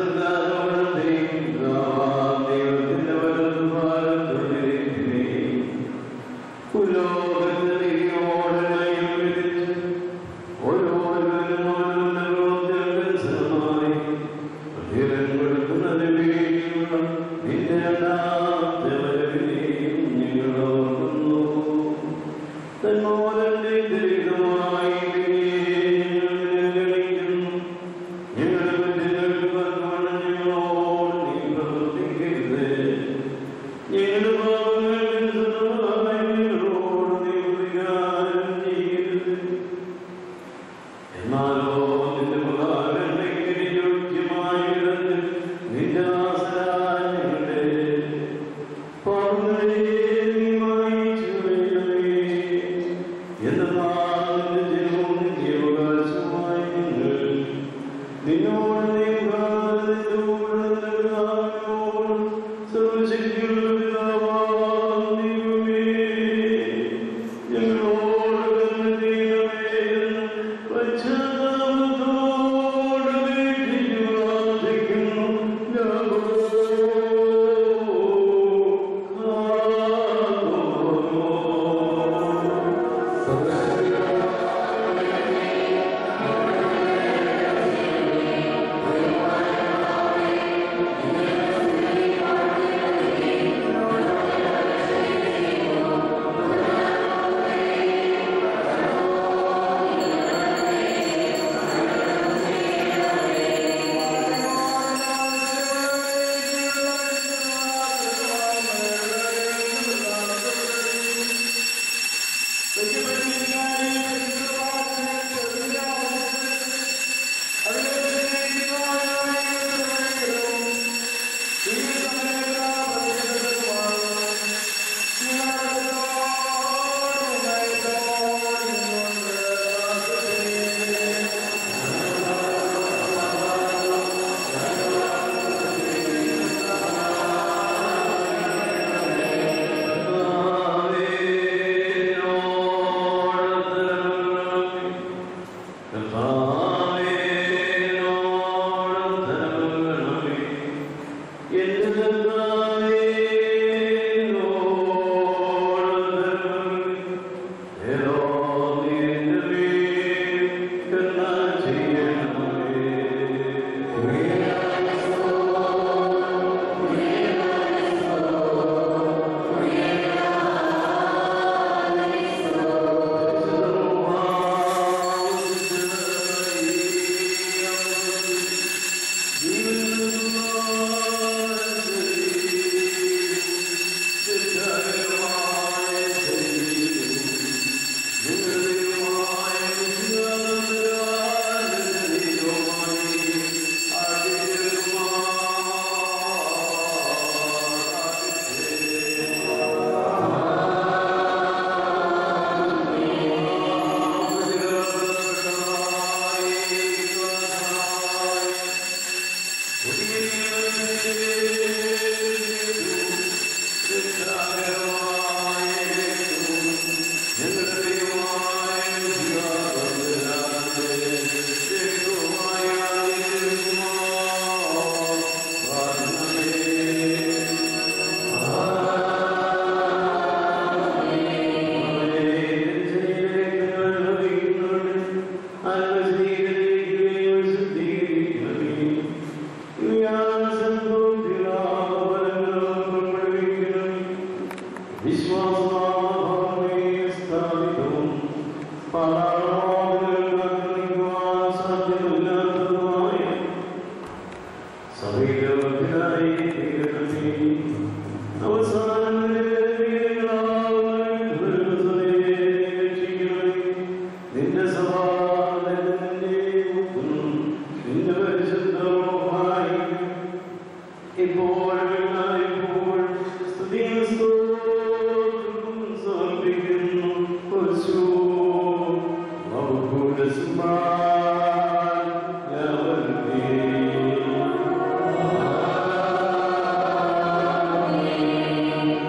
ും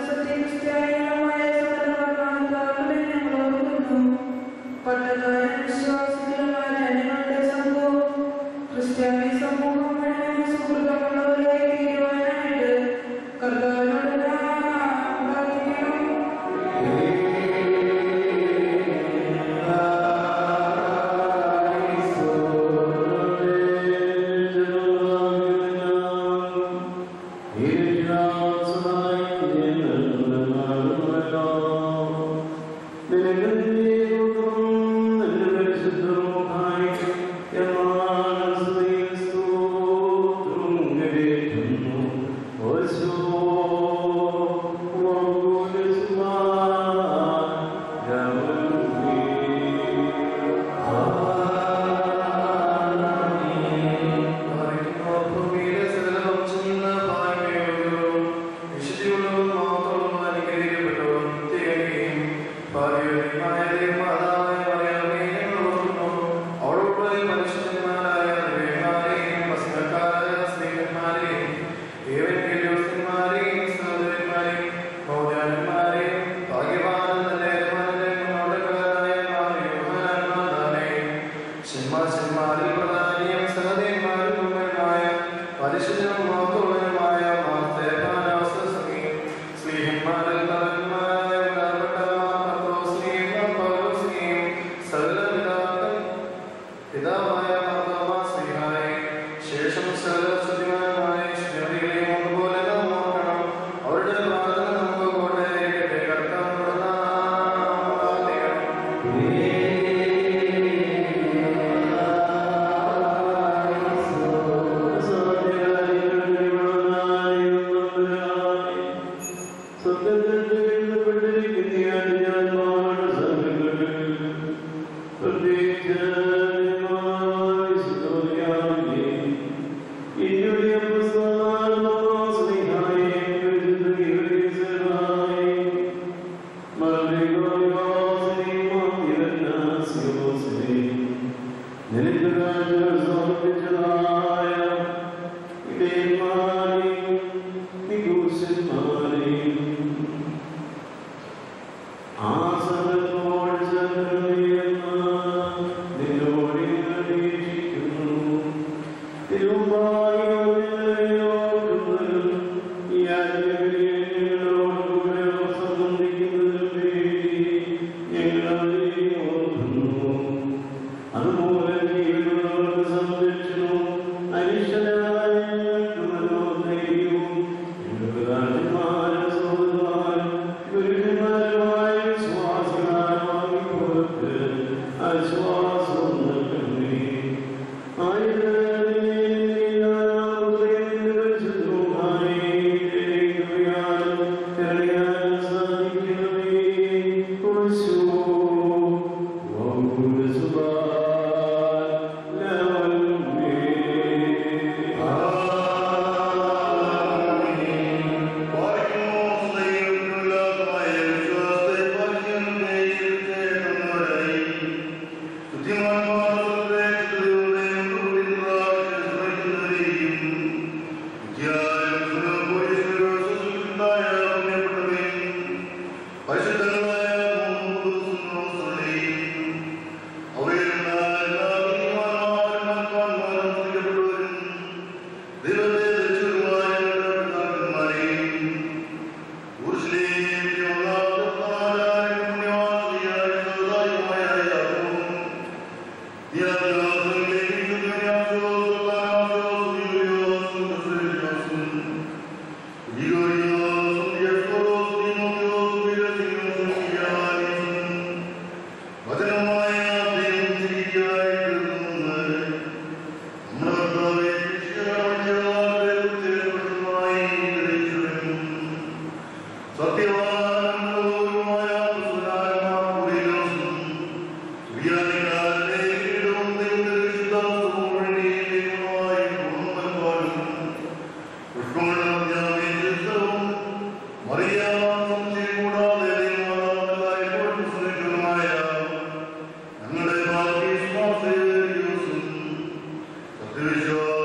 സത്യക്രിസ്ത്യാനികളുമായ സകലവർണ്ണാനുഭാവങ്ങളെ ഞങ്ങൾ ഓർക്കുന്നു പട്ടക്കാര വിശ്വാസികളുമായ ജനങ്ങളുടെ സംഭവം ക്രിസ്ത്യാനി സമൂഹം മുഴുവൻ സുഹൃതമുള്ളവരായി തീരുവാനായിട്ട് കർത്താവിനോട് നാം പ്രാർത്ഥിക്കണം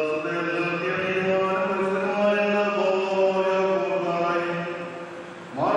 സത്യവിശ്വാസത്തെ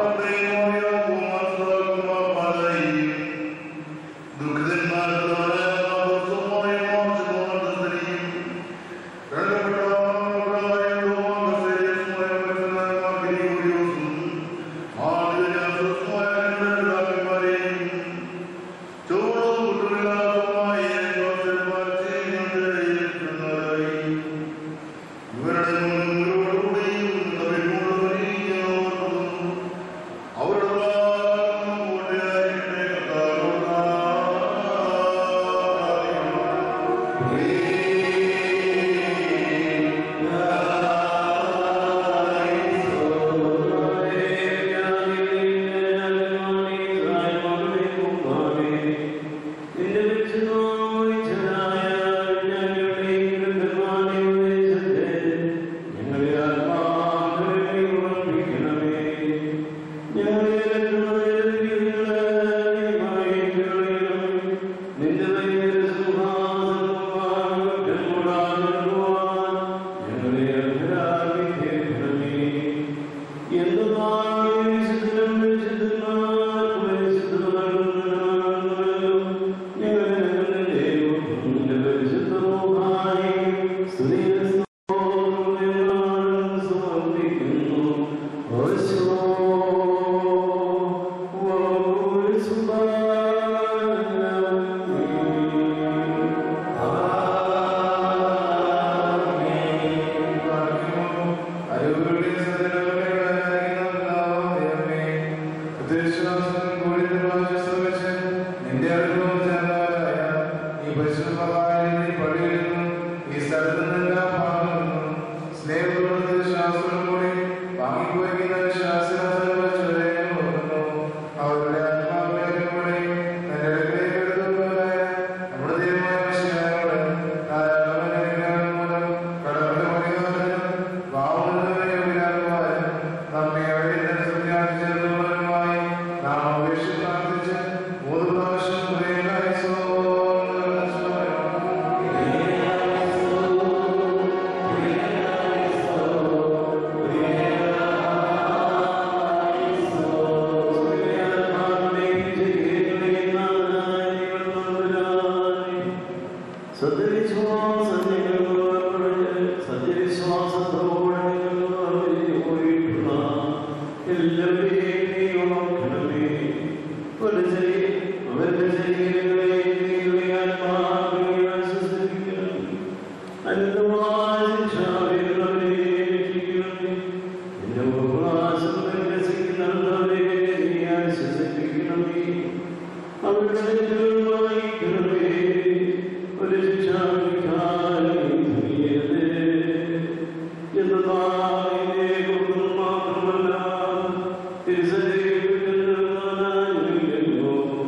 മാത്രമല്ല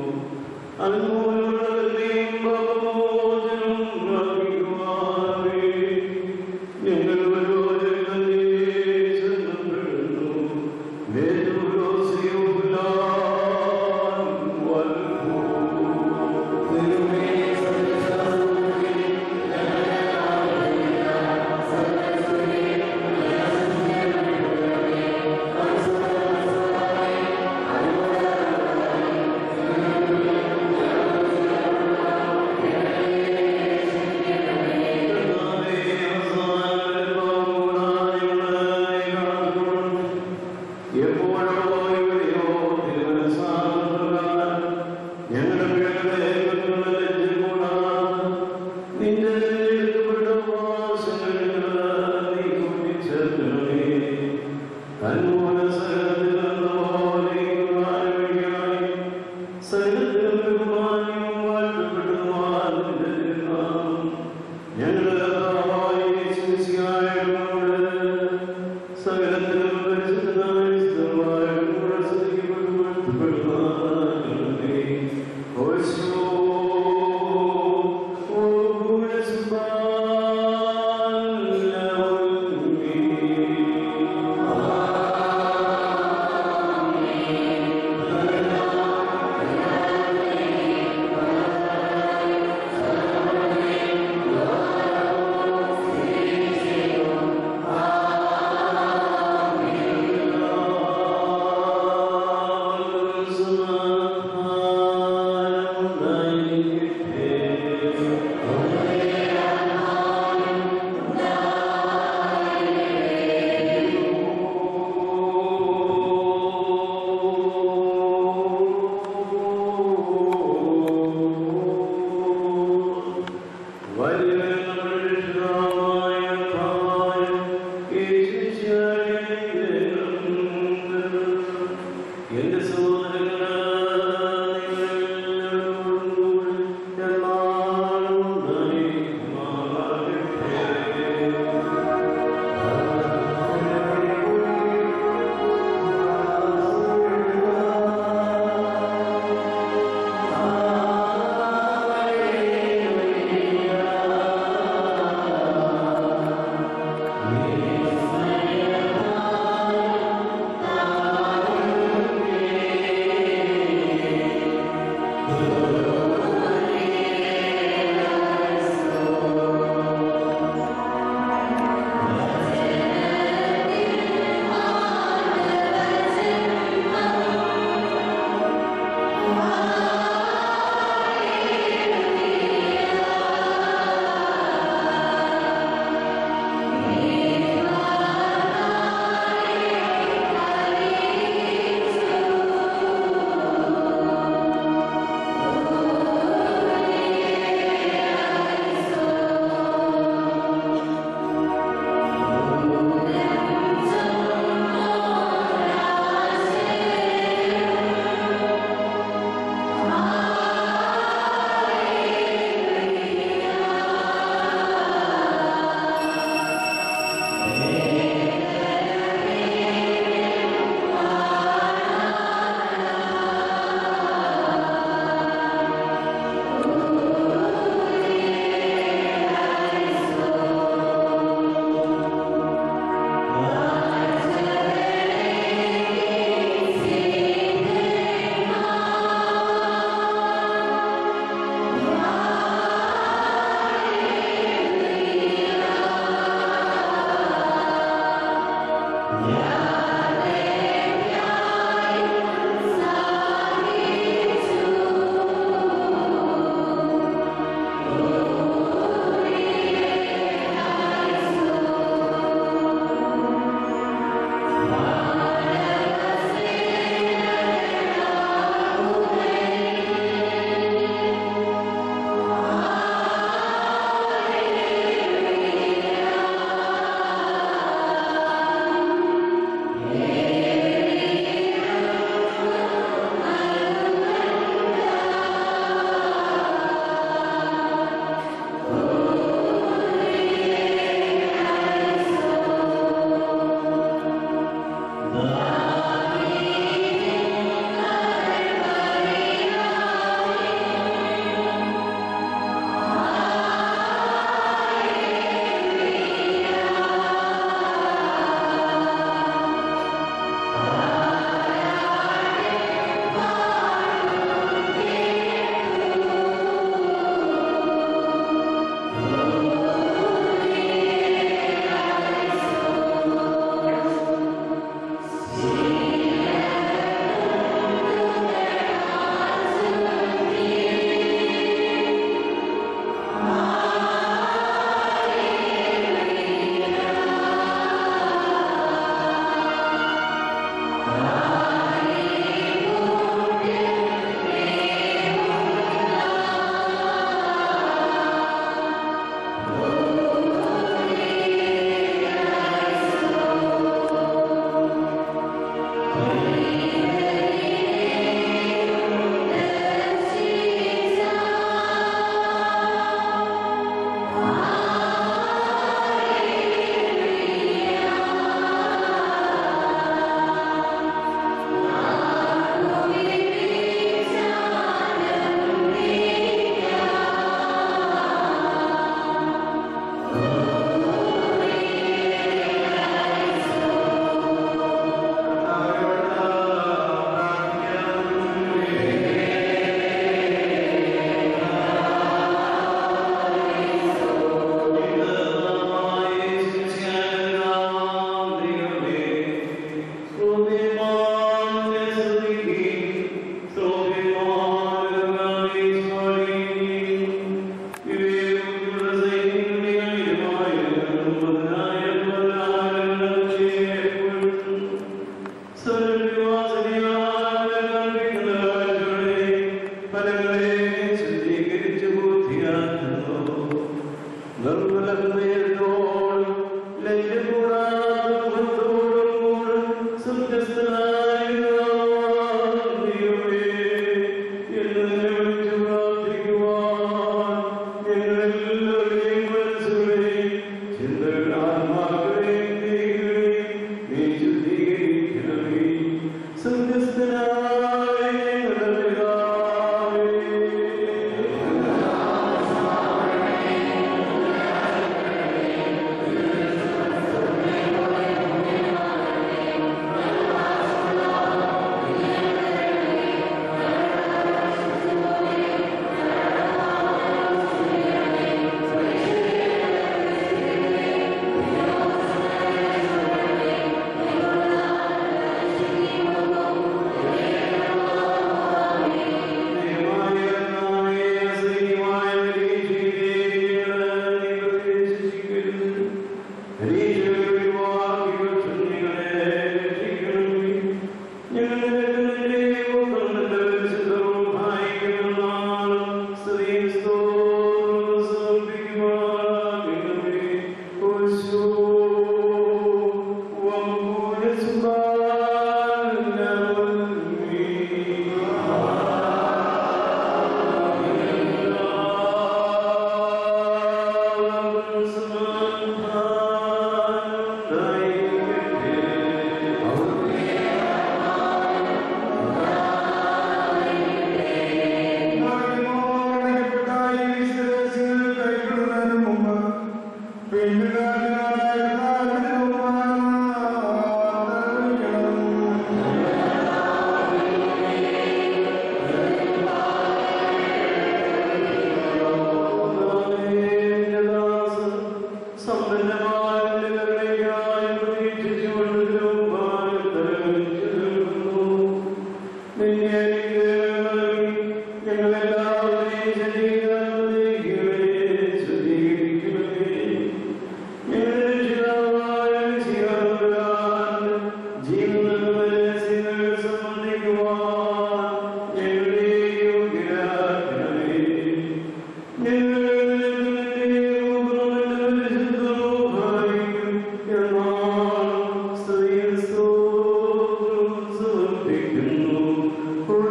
സമർപ്പിക്കുന്നു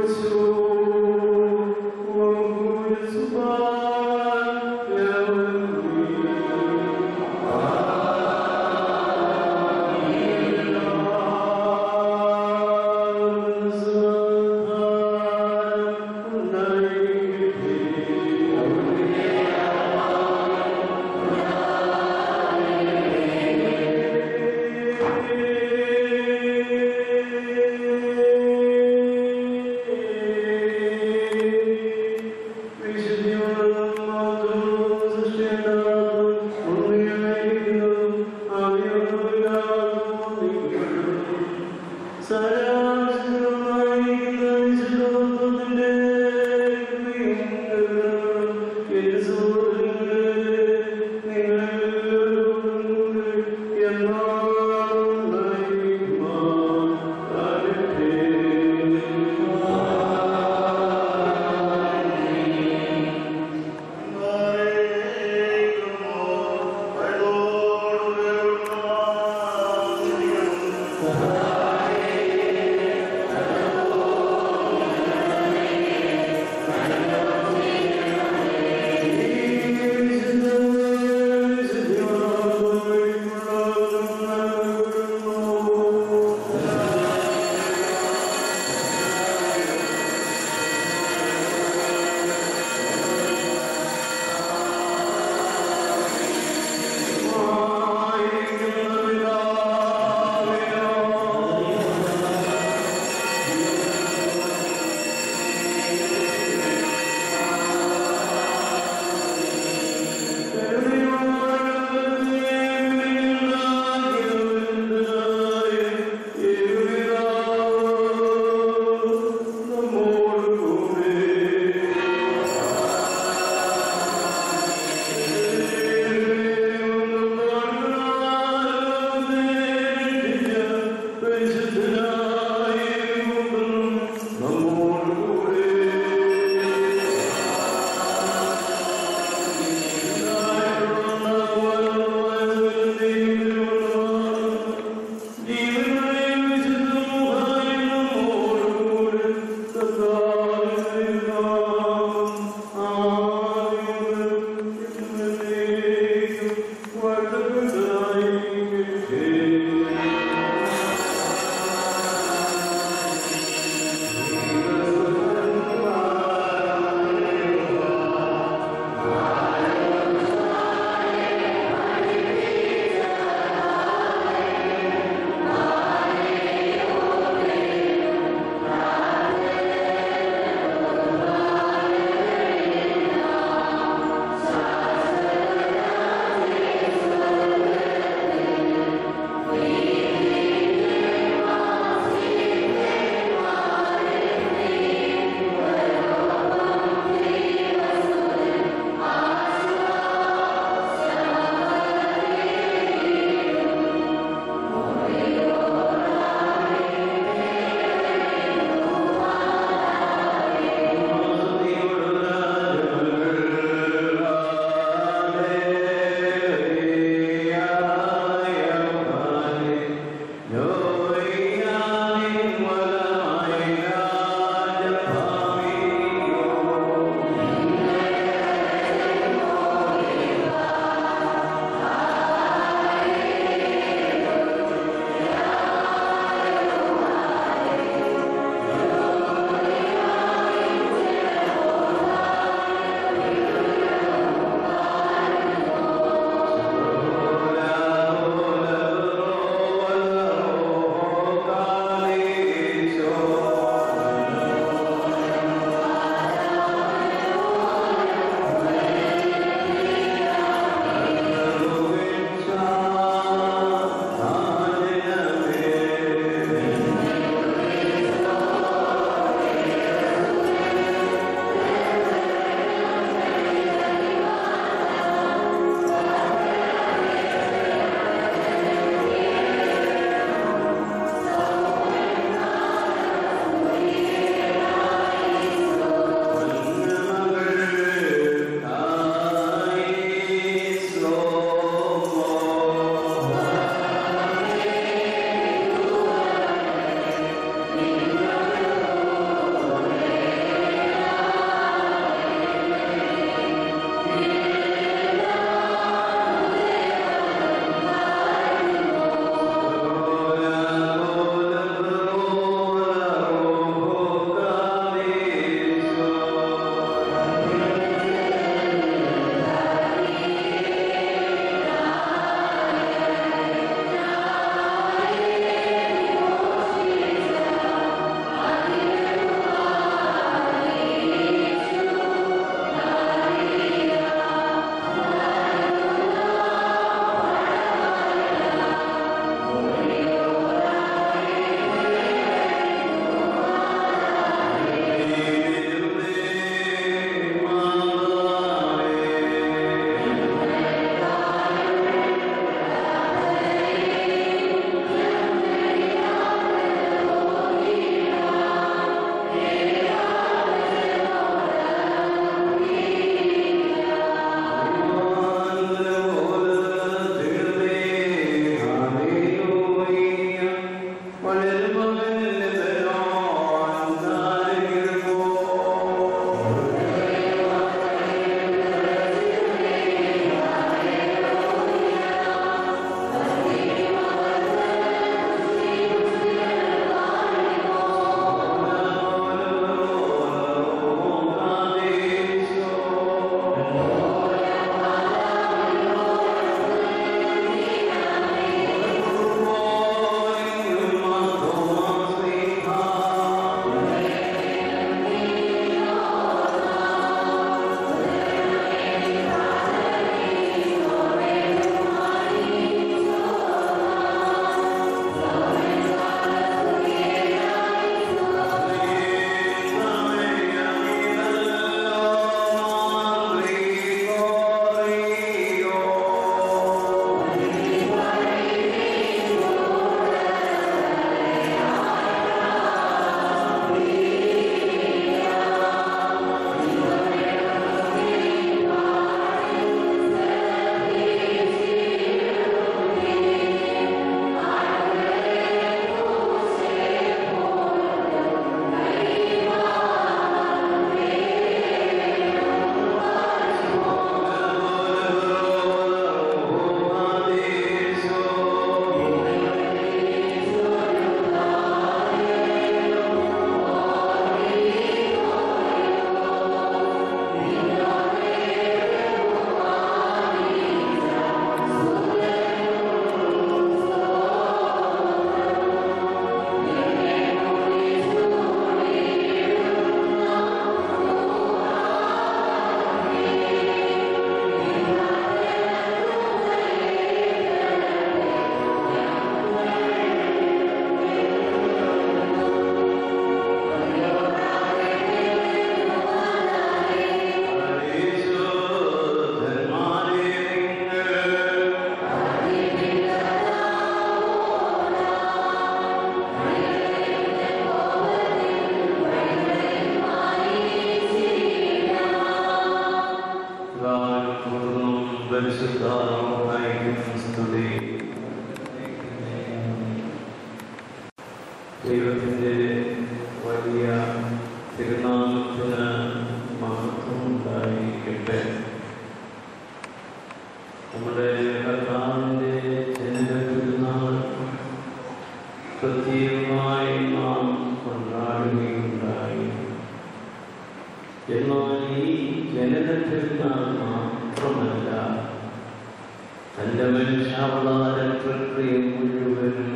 എന്നാൽ ഈ ജനനത്തിൽ നാം മാത്രമല്ല തന്റെ മനുഷ്യാവതാര പ്രക്രിയ മുഴുവനും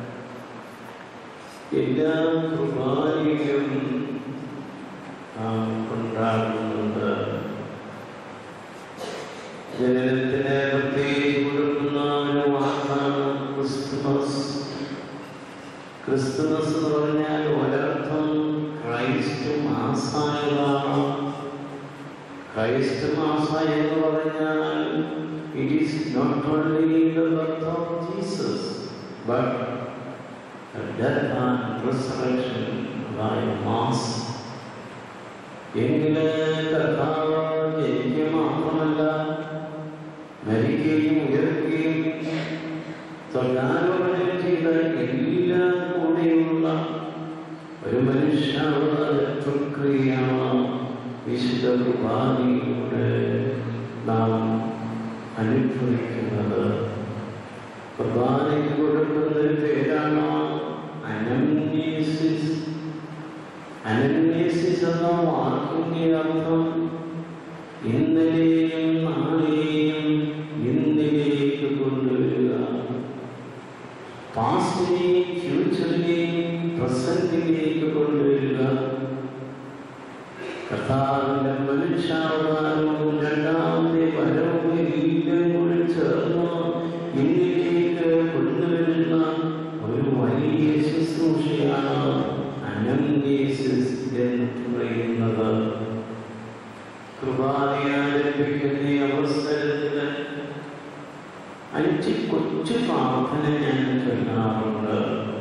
എല്ലാ കുർബാനയിലും നാം കൊണ്ടാടുന്നുണ്ട് ജനനത്തിന് പ്രത്യേകിച്ച് കൊടുക്കുന്ന ഒരു വാക്കാണ് ക്രിസ്തുമസ് ക്രിസ്തുമസ് എന്ന് പറഞ്ഞാൽ ഒരർത്ഥം ക്രൈസ്റ്റ് മാസായതാണ് ക്രൈസ്റ്റ് മാസ എന്ന് പറഞ്ഞാൽ it is not only the birth of Jesus but death and resurrection അതായത് മാസ് എങ്കില് കർത്താവ് ജനിക്കുക മാത്രമല്ല മരിക്കുകയും ഉയർക്കുകയും സ്വർഗാരോപണം ചെയ്ത എല്ലാം കൂടെയുള്ള ഒരു മനുഷ്യാവതാര പ്രക്രിയയാണ് വിശുദ്ധ കുർബാനയിലൂടെ നാം അനുഭവിക്കുന്നത് കുർബാനയ്ക്ക് കൊടുക്കുന്ന ഒരു പേരാണ് അനന്യേസിസ് അനന്യേസിസ് എന്ന വാക്കിന്റെ അർത്ഥം ഇന്നലെയും നാളെയും ഇന്നിലേക്ക് കൊണ്ടുവരിക പാസ്റ്റിനെയും ഫ്യൂച്ചറിനെയും പ്രസന്റിലേക്ക് കൊണ്ടുവരിക കർത്താവിന്റെ മനുഷ്യാവതാരവും രണ്ടാമത്തെ വരവും എല്ലാം കൂടി ചേർന്ന് ഇന്നിലേക്ക് കൊണ്ടുവരുന്ന ഒരു വലിയ ശുശ്രൂഷയാണ് അനന്യേസിസ് എന്ന് പറയുന്നത് കൃപാനെ ആരംഭിക്കുന്ന ഈ അവസരത്തിന് അഞ്ച് കൊച്ചു പ്രാർത്ഥന ഞാൻ ചൊല്ലാറുണ്ട്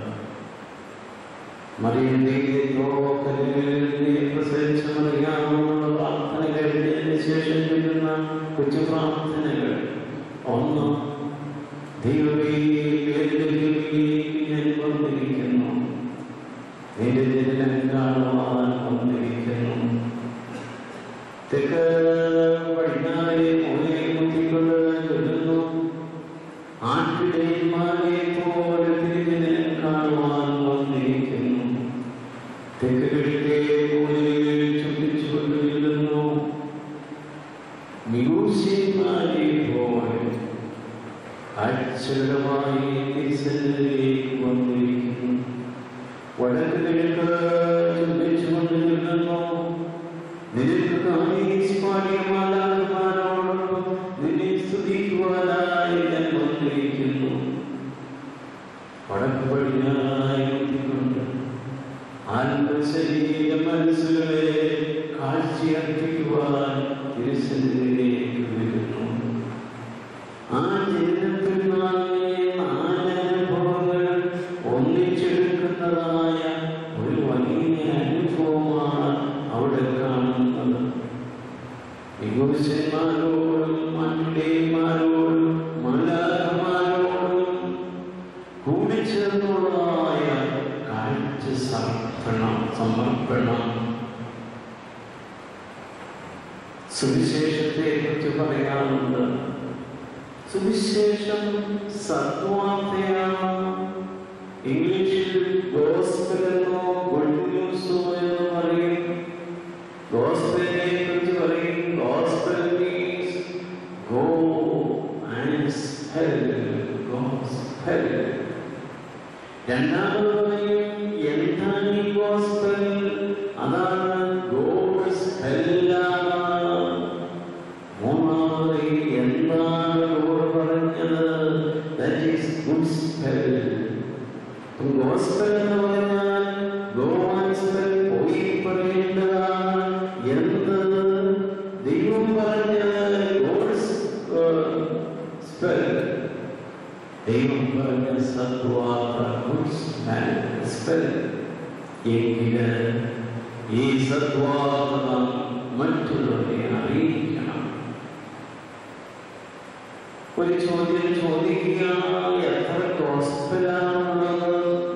പ്രസരിച്ച മറിയാമെന്നുള്ള പ്രാർത്ഥന കഴിഞ്ഞതിന് ശേഷം ചൊല്ലുന്ന കൊച്ചു പ്രാർത്ഥനകൾ ഒന്ന് ദൈവമേ എന്റെ ദൈവമേ, ഞാൻ വന്നിരിക്കുന്നു നിന്റെ ജനനം കാണുവാൻ വന്നിരിക്കുന്നു തെക്ക് പടിഞ്ഞാറെ മൂലയെ മുത്തിക്കൊണ്ട് ചൊല്ലുന്നു ആട്ടിടയന്മാരെ പോലെ തിരിഞ്ഞതിനെ കാണുവാൻ വന്നിരിക്കുന്നു തെക്ക് കിഴക്കേ മൂലയിൽ ചുറ്റിച്ചുകൊണ്ട് ചൊല്ലുന്നു മികൂസ്യന്മാരെ പോലെ കാഴ്ചകളുമായി തിരിച്ചലിലേക്ക് വന്നിരിക്കുന്നു വടക്ക് കിഴക്ക് ചുറ്റിച്ചുകൊണ്ട് ചൊല്ലുന്നു നിനക്ക് കാരീസ്മാരിയമാലാകുമാരോടൊപ്പം നിന്നെ സ്തുതിക്കുവാനായി ഞാൻ വന്നിരിക്കുന്നു വടക്ക് പടിഞ്ഞാറായി കൊണ്ട് ആത്മശരീര മനസ്സുകളെ കാഴ്ചയർപ്പിക്കുവാൻ തിരുസന്നിധിയിലേക്ക് വരുന്നു ആ ജനത്തിനാലെ നാലനുഭവങ്ങൾ ഒന്നിച്ചെടുക്കുന്നതായ ഒരു വലിയ അനുഭവമാണ് അവിടെ കാണുന്നത് വിഭൂഷന്മാരോടും മണ്ടേന്മാരോടും മലാഖമാരോടും കൂടിച്ചേർന്നുള്ളതായ കാഴ്ച സമർപ്പണം സമർപ്പണം സുവിശേഷത്തെ കുറിച്ച് പറയാറുണ്ട് സുവിശേഷം സത്വാർത്ഥയാണ് ഇംഗ്ലീഷിൽ ഗോസ്പൽ എന്നോ ഗുഡ് ന്യൂസോ എന്ന് പറയും ഗോസ്പലിനെ കുറിച്ച് പറയും gospel means go and spell gospel രണ്ടാമത് പറയും എന്താണ് ഈ ഗോസ്പൽ അതാണ് ഗോഡ് സ്പെല്ലാണ് മൂന്നാമത് എന്താണ് ഗോഡ് പറഞ്ഞത് that is good spell gospel എന്ന് പറഞ്ഞാൽ ഗോവാൻ സ്പെൽ പോയി പറയേണ്ടതാണ് എന്ത് ദൈവം പറഞ്ഞത് ഗോഡ് സ്പെൽ ദൈവം പറഞ്ഞ സത്വാർത്ത ഗുഡ് സ്പെൽ എങ്കില് ഈ സത്വാർത്ത മറ്റുള്ളവരെ അറിയിക്കണം ഒരു ചോദ്യം ചോദിക്കുകയാണ് എത്ര ഗോസ്പലാണുള്ളത്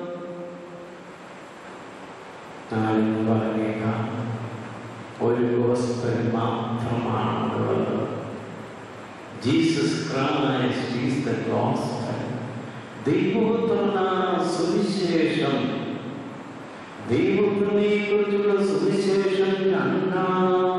ഞാനും പറഞ്ഞേക്കാം ഒരു ഗോസ്പൽ മാത്രമാണുള്ളത് Jesus Christ is the gospel ദൈവപുത്രനാണ് സുവിശേഷം ദൈവത്തിനെ കുറിച്ചുള്ള സുവിശേഷം രണ്ടാം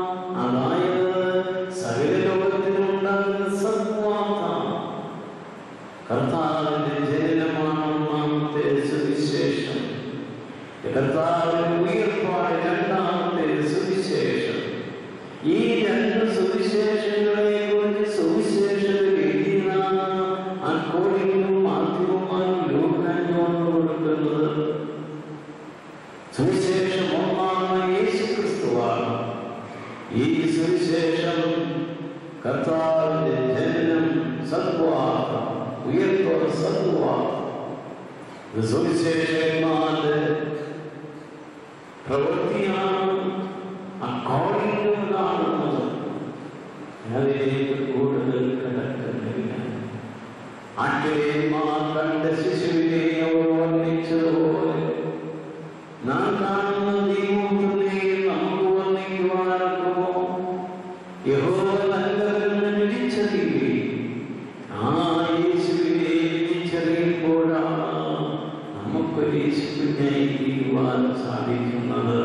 ഈ സുവിശേഷം കർത്താവിന്റെ ജനനം സദ്വാർത്ത ഉയർത്തുന്ന സദ്വാർത്ത ഇത് സുവിശേഷന്മാരുടെ പ്രവൃത്തിയാണ് അക്കോർഡിംഗ് കാണുന്നത് അതിലേക്ക് കൂടുതൽ കിടക്കുന്നില്ല ആട്ടിലേമാർ കണ്ട ശിശുവിനെ അവർ വർണ്ണിച്ചതുപോലെ നാം കാണുന്ന ദൈവത്തിനെ നമുക്ക് വർണ്ണിക്കുവാനൊക്കുമോ യഹോവ നല്ലവരെന്ന് വിളിച്ചറിയില്ലേ ആ യേശുവിനെ വിളിച്ചറിയുമ്പോഴാണ് നമുക്കൊരു യേശുവിനെ തീരുവാൻ സാധിക്കുന്നത്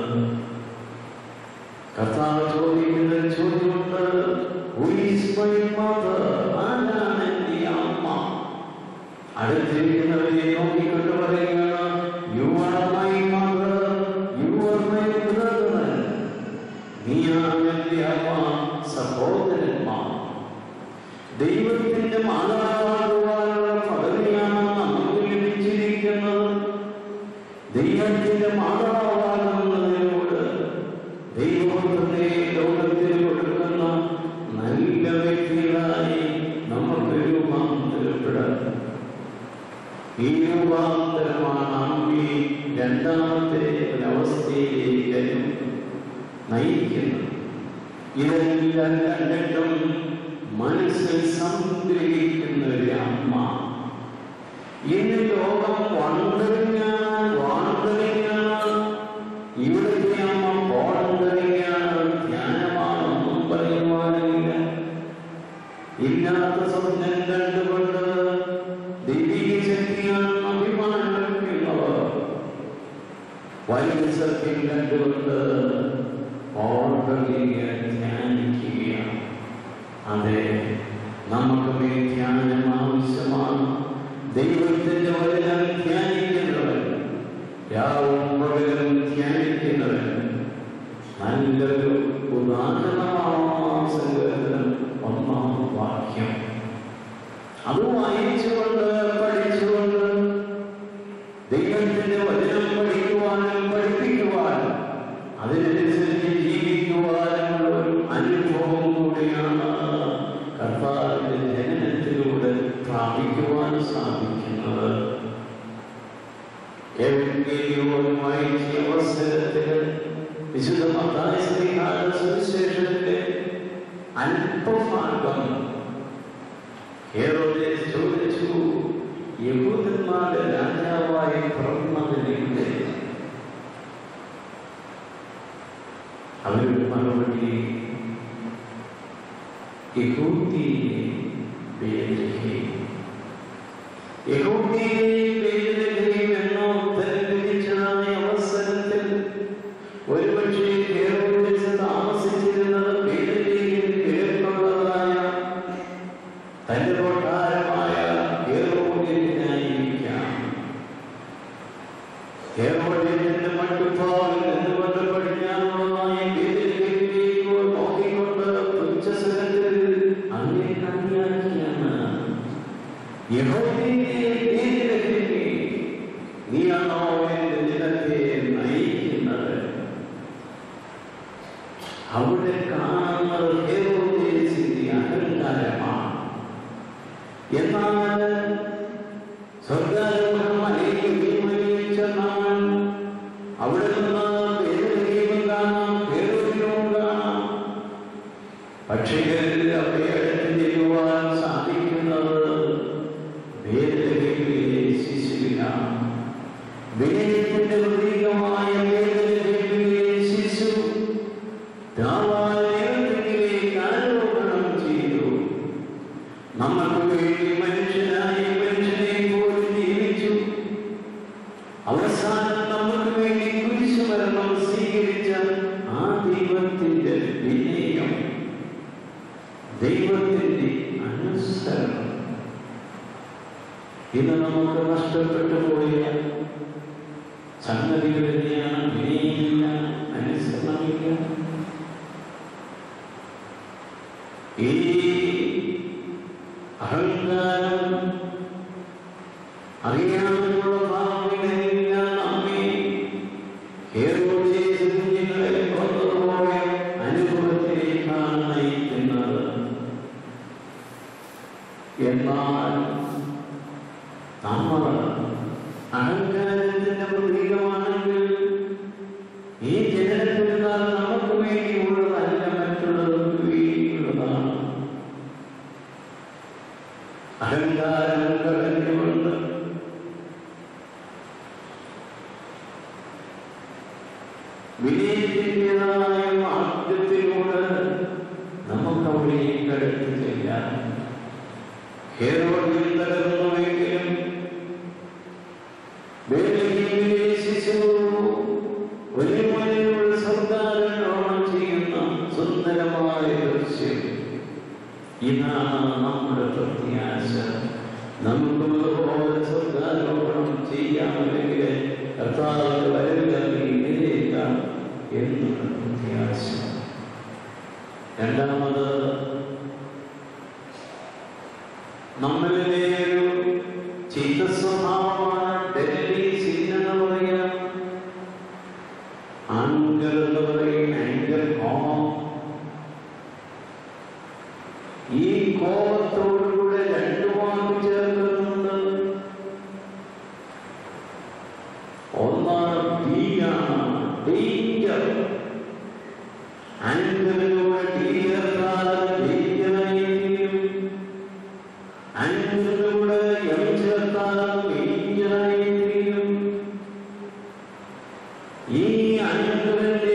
കർത്താവ് ചോദിക്കുന്ന ഒരു ചോദ്യമുണ്ട് Who is my mother? ആരാണ് എൻ്റെ അമ്മ അടുത്തിരിക്കുന്നവരെ നോക്കിക്കൊണ്ട് പറയുകയാണ് you are my mother you are my brother നീയാണ് എൻ്റെ അമ്മ സഹോദരന്മാർ ദൈവത്തിന്റെ മാതാവാകുവാനുള്ള പദവിയാണ് നമുക്ക് ലഭിച്ചിരിക്കുന്നത് ദൈവത്തിന്റെ മാതാവാകുന്നതിനോട് ദൈവത്തിന്റെ ലോകത്തിൽ കൊടുക്കുന്ന നല്ല വ്യക്തികളായി നമുക്ക് രൂപാന്തരപ്പെടാം ഈ രൂപാന്തരമാണ് അമ്മി രണ്ടാമത്തെ ഒരവസ്ഥയിലേക്ക് നയിക്കുന്നത് ഇതെല്ലാം കണ്ടിട്ടും മനസ്സിൽ സംഗ്രഹിക്കുന്ന ഒരു അമ്മ ഇന്ന് ലോകം വണ്ടറിങ്ങാണ് വാണ്ടറിങ്ങാണ് ഇവിടുത്തെ അമ്മ പോണ്ടറിങ്ങാണ് ധ്യാനമാണെന്നും പറയുവാനില്ല ഇല്ലാത്ത സ്വപ്നം കണ്ടുകൊണ്ട് ദൈവിക ശക്തിയാണ് അഭിമാനം വയ്ക്കുന്നവർ വലിയ സത്യം കണ്ടുകൊണ്ട് ഓർഡറിയ ധ്യാനിക്കുകയാണ് അതെ നമുക്ക് മേൽ ധ്യാനം ആവശ്യമാണ് ദൈവത്തിന്റെ വചനം ധ്യാനിക്കുന്നവൻ രാവും പകലും ധ്യാനിക്കുന്നവൻ നല്ലൊരു ഉദാഹരണമാണ് സങ്കീർത്തനം ഒന്നാം വാക്യം അത് വായിച്ചുകൊണ്ട് പഠിച്ചുകൊണ്ട് ദൈവത്തിന്റെ വചനം പഠിക്കുവാനും പഠിപ്പിക്കുവാനും അതിനനുസരിച്ച് ജീവിക്കുവാനുള്ള ഒരു അനുഭവം കൂടിയാണ് കർത്താവിന്റെ ജനനത്തിലൂടെ പ്രാപിക്കുവാൻ സാധിക്കുന്നത് എവിടെയും വായിച്ച അവസരത്തിൽ വിശുദ്ധ മത്തായ ശ്രീകാല സുവിശേഷത്തിന്റെ അല്പഭാഗം ഹേറോദേസ് ചോദിച്ചു യഹൂദന്മാരുടെ രാജാവായി പിറന്നതിനെ അവരുടെ മറുപടി യഹൂദിയെ ബേത്ലഹേം. യഹൂദിയെ ബേത്ലഹേം എന്ന ഉത്തരം ലഭിച്ചതായ അവസരത്തിൽ ഒരുപക്ഷേ ഹേറോദേസ് താമസിച്ചിരുന്നത് ബേത്ലഹേമിന് കിഴക്കുള്ളതായ തന്റെ കൊട്ടാരമായ ഹേറോദിനായിരിക്കാം ഹേറോദിന്റെ മട്ടുപ്പാവിൽ നിന്നുകൊണ്ട് പടിഞ്ഞാറുള്ളതായ ബേത്ലഹേമിലേക്ക് നോക്കിക്കൊണ്ട് തുച്ഛസ്വരത്തിൽ അങ്ങനെ കണ്ണിയാക്കിയാണ് യഹോവയെ ബേത്ലഹേമേ, നീയാണോ എന്റെ ജനത്തെ നയിക്കുന്നത് അവിടെ കാണുന്നത് ഹേറോദേസിന്റെ അഹങ്കാരമാണ് എന്നാൽ സ്വർഗാരോഹണം ചെന്നാൽ അവിടെ നിന്ന് ബേത്ലഹേമും കാണാം ഹേറോദിയവും കാണാം പക്ഷേ അവിടെ അടുത്ത് ചെല്ലുവാൻ സാധിക്കുന്നത് ബേത്ലഹേമിലെ ശിശുവിനാണ് വിനയത്തിന്റെ പ്രതീകമായ ബേത്ലഹേമിലെ ശിശു ദൈവത്തിലേക്ക് ആരോപണം ചെയ്തു നമുക്ക് വേണ്ടി മനുഷ്യനായി മനുഷ്യനെ പോലും ജീവിച്ചു അവസാനം നമുക്ക് വേണ്ടി കുരിശുമരണം സ്വീകരിച്ച ആ ദൈവത്തിന്റെ വിനയം ദൈവത്തിന്റെ അനുസരണം ഇത് നമുക്ക് നഷ്ടപ്പെട്ടു പോയ സംഗതികൾ തന്നെയാണ് വിനയമില്ല അനുസരണമില്ല ഈ അഹങ്കാരം അറിയാനുള്ള ഭാവങ്ങളെല്ലാം നമ്മെ ഹേറോദേസ് കുഞ്ഞുങ്ങളെ കൊന്നതുപോലെ അനുഭവത്തെ ജനപ്പെരുന്നാൾ നമുക്ക് വേണ്ടിയുള്ളതല്ല മറ്റുള്ളവർക്ക് വേണ്ടിയുള്ളതാണ് അഹങ്കാരം കളഞ്ഞുകൊണ്ട് വിനയത്തിൻ്റെതായ മാർഗത്തിലൂടെ നമുക്ക് അവിടേക്ക് അടുത്ത് ചെല്ലാം ഹേറോഡിൽ തകർന്നുവെങ്കിലും ബേത്ലഹേമിലെ ശിശു ഒരു മലയുടെ സർക്കാരോണം ചെയ്യുന്ന സുന്ദരമായ ദൃശ്യം ഇതാണ് നമ്മുടെ പ്രത്യാശ നമുക്ക് അതുപോലെ സ്വർഗാരോപണം ചെയ്യാമെങ്കിൽ കർത്താവിന്റെ വരവിൽ ഇതിലേക്കാം എന്നുള്ള പ്രത്യാശ രണ്ടാമത് നമ്മളിലെ ഒരു ചീത്ത സ്വഭാവമാണ് ഡൽഹി സീൻ എന്ന് പറയുക ആങ്കർ എന്ന് പറയും ആങ്കർ കോപം ഈ കോപത്തോടുകൂടെ രണ്ടു വാക്ക് ചേർക്കുന്നുണ്ട് ഒന്നാണ് തീയാണ് ഡേഞ്ചർ ആങ്കറിലൂടെ ഡീജർത്താൽ ഡേഞ്ചറായി തീരും അൻപതിലൂടെ എം ചേർത്താൽ ഡേഞ്ചറായി തീരും ഈ അൻപതിന്റെ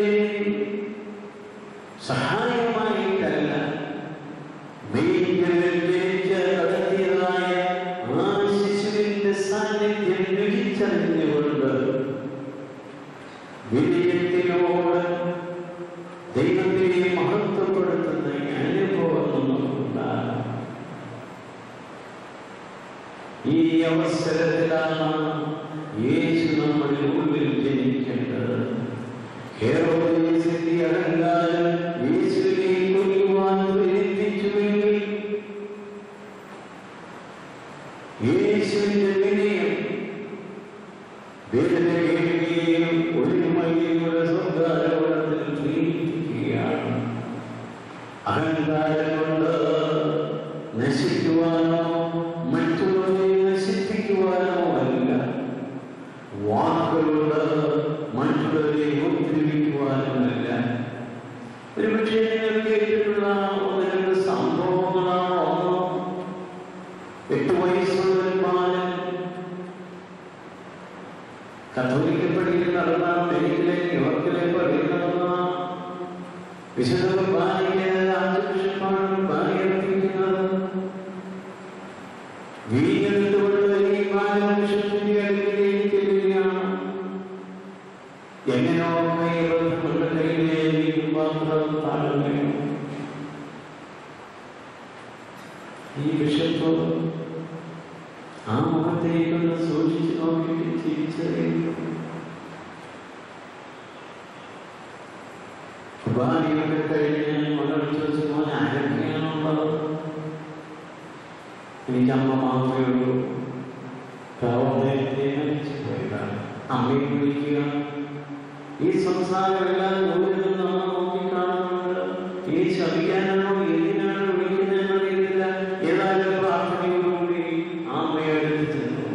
സഹായമായിട്ടല്ല വീട്ടിലേക്ക് കടത്തിയതായ ആ ശിശുവിന്റെ സാന്നിധ്യം രുചിച്ചറിഞ്ഞുകൊണ്ട് വിനയത്തിനോട് ദൈവത്തെ മഹത്വപ്പെടുത്തുന്ന അനുഭവം നമുക്കുണ്ടാകും ഈ അവസരത്തിലാണ് യേശു നമ്മുടെ ഉള്ളിൽ ജനിക്കേണ്ടത് ഹെറോദേസിന്റെ അഹങ്കാരം യേശുവിനെ കൊല്ലുവാൻ പ്രേരിപ്പിച്ചുവെങ്കിൽ യേശുവിന്റെ വിനയം വേദനയെയും ഒരു മൈയുടെ സ്വർഗാരോപണത്തിൽ പ്രേരിപ്പിക്കുകയാണ് അഹങ്കാരം കൊണ്ട് നശിക്കുവാനോ മറ്റുള്ളവരെ നശിപ്പിക്കുവാനോ അല്ല വാക്കുകളുടെ മറ്റുള്ളവരെ ഉദ്ധരിക്കുവാനുമല്ല ഒരു പക്ഷേ നിങ്ങൾ കേട്ടിട്ടുള്ള ഒന്ന് രണ്ട് സംഭവങ്ങളാണ് ഒന്ന് എട്ട് വയസ്സുള്ള ഒരു ബാലൻ കത്തോലിക്ക പള്ളിയിൽ നടന്ന അമേരിക്കയിലെ ന്യൂയോർക്കിലെ പള്ളിയിൽ നടന്ന വിശുദ്ധ കുർബാനയ്ക്ക് അഞ്ച് ബിഷപ്പാണ് കുർബാനയർപ്പിക്കുന്നത് വീഞ്ഞെടുത്തുകൊണ്ട് ഈ ബാലൻ ബിഷപ്പിന്റെ അടുക്കിലേക്ക് ചെല്ലുകയാണ് എങ്ങനെയോ കൈകളുടെ കയ്യിലേക്ക് മാത്രം താഴുകയും ഈ ബിഷപ്പ് ആ മുഖത്തേക്കൊന്ന് സൂക്ഷിച്ചു നോക്കിയിട്ട് തിരിച്ചറിയുന്നു കുർബാനയൊക്കെ കഴിഞ്ഞ് മകൾ ചോദിച്ചു മോൻ ആരൊക്കെയാണുള്ളത് എനിക്ക് അമ്മ മാത്രമേ ഉള്ളൂ പ്രവർത്തനത്തെ മരിച്ചു പോയതാണ് അമ്മയെ വിളിക്കുക ഈ സംസാരമെല്ലാം ദൂരെ നിന്ന് നമ്മൾ നോക്കിക്കാണുന്നുണ്ട് ഈ ശവിക്കാനാണോ എന്തിനാണ് വിളിക്കുന്നതെന്ന് അറിയത്തില്ല ഏതായാലും പ്രാർത്ഥനയോടുകൂടി ആ അമ്മയെ അടുത്ത് ചെന്നു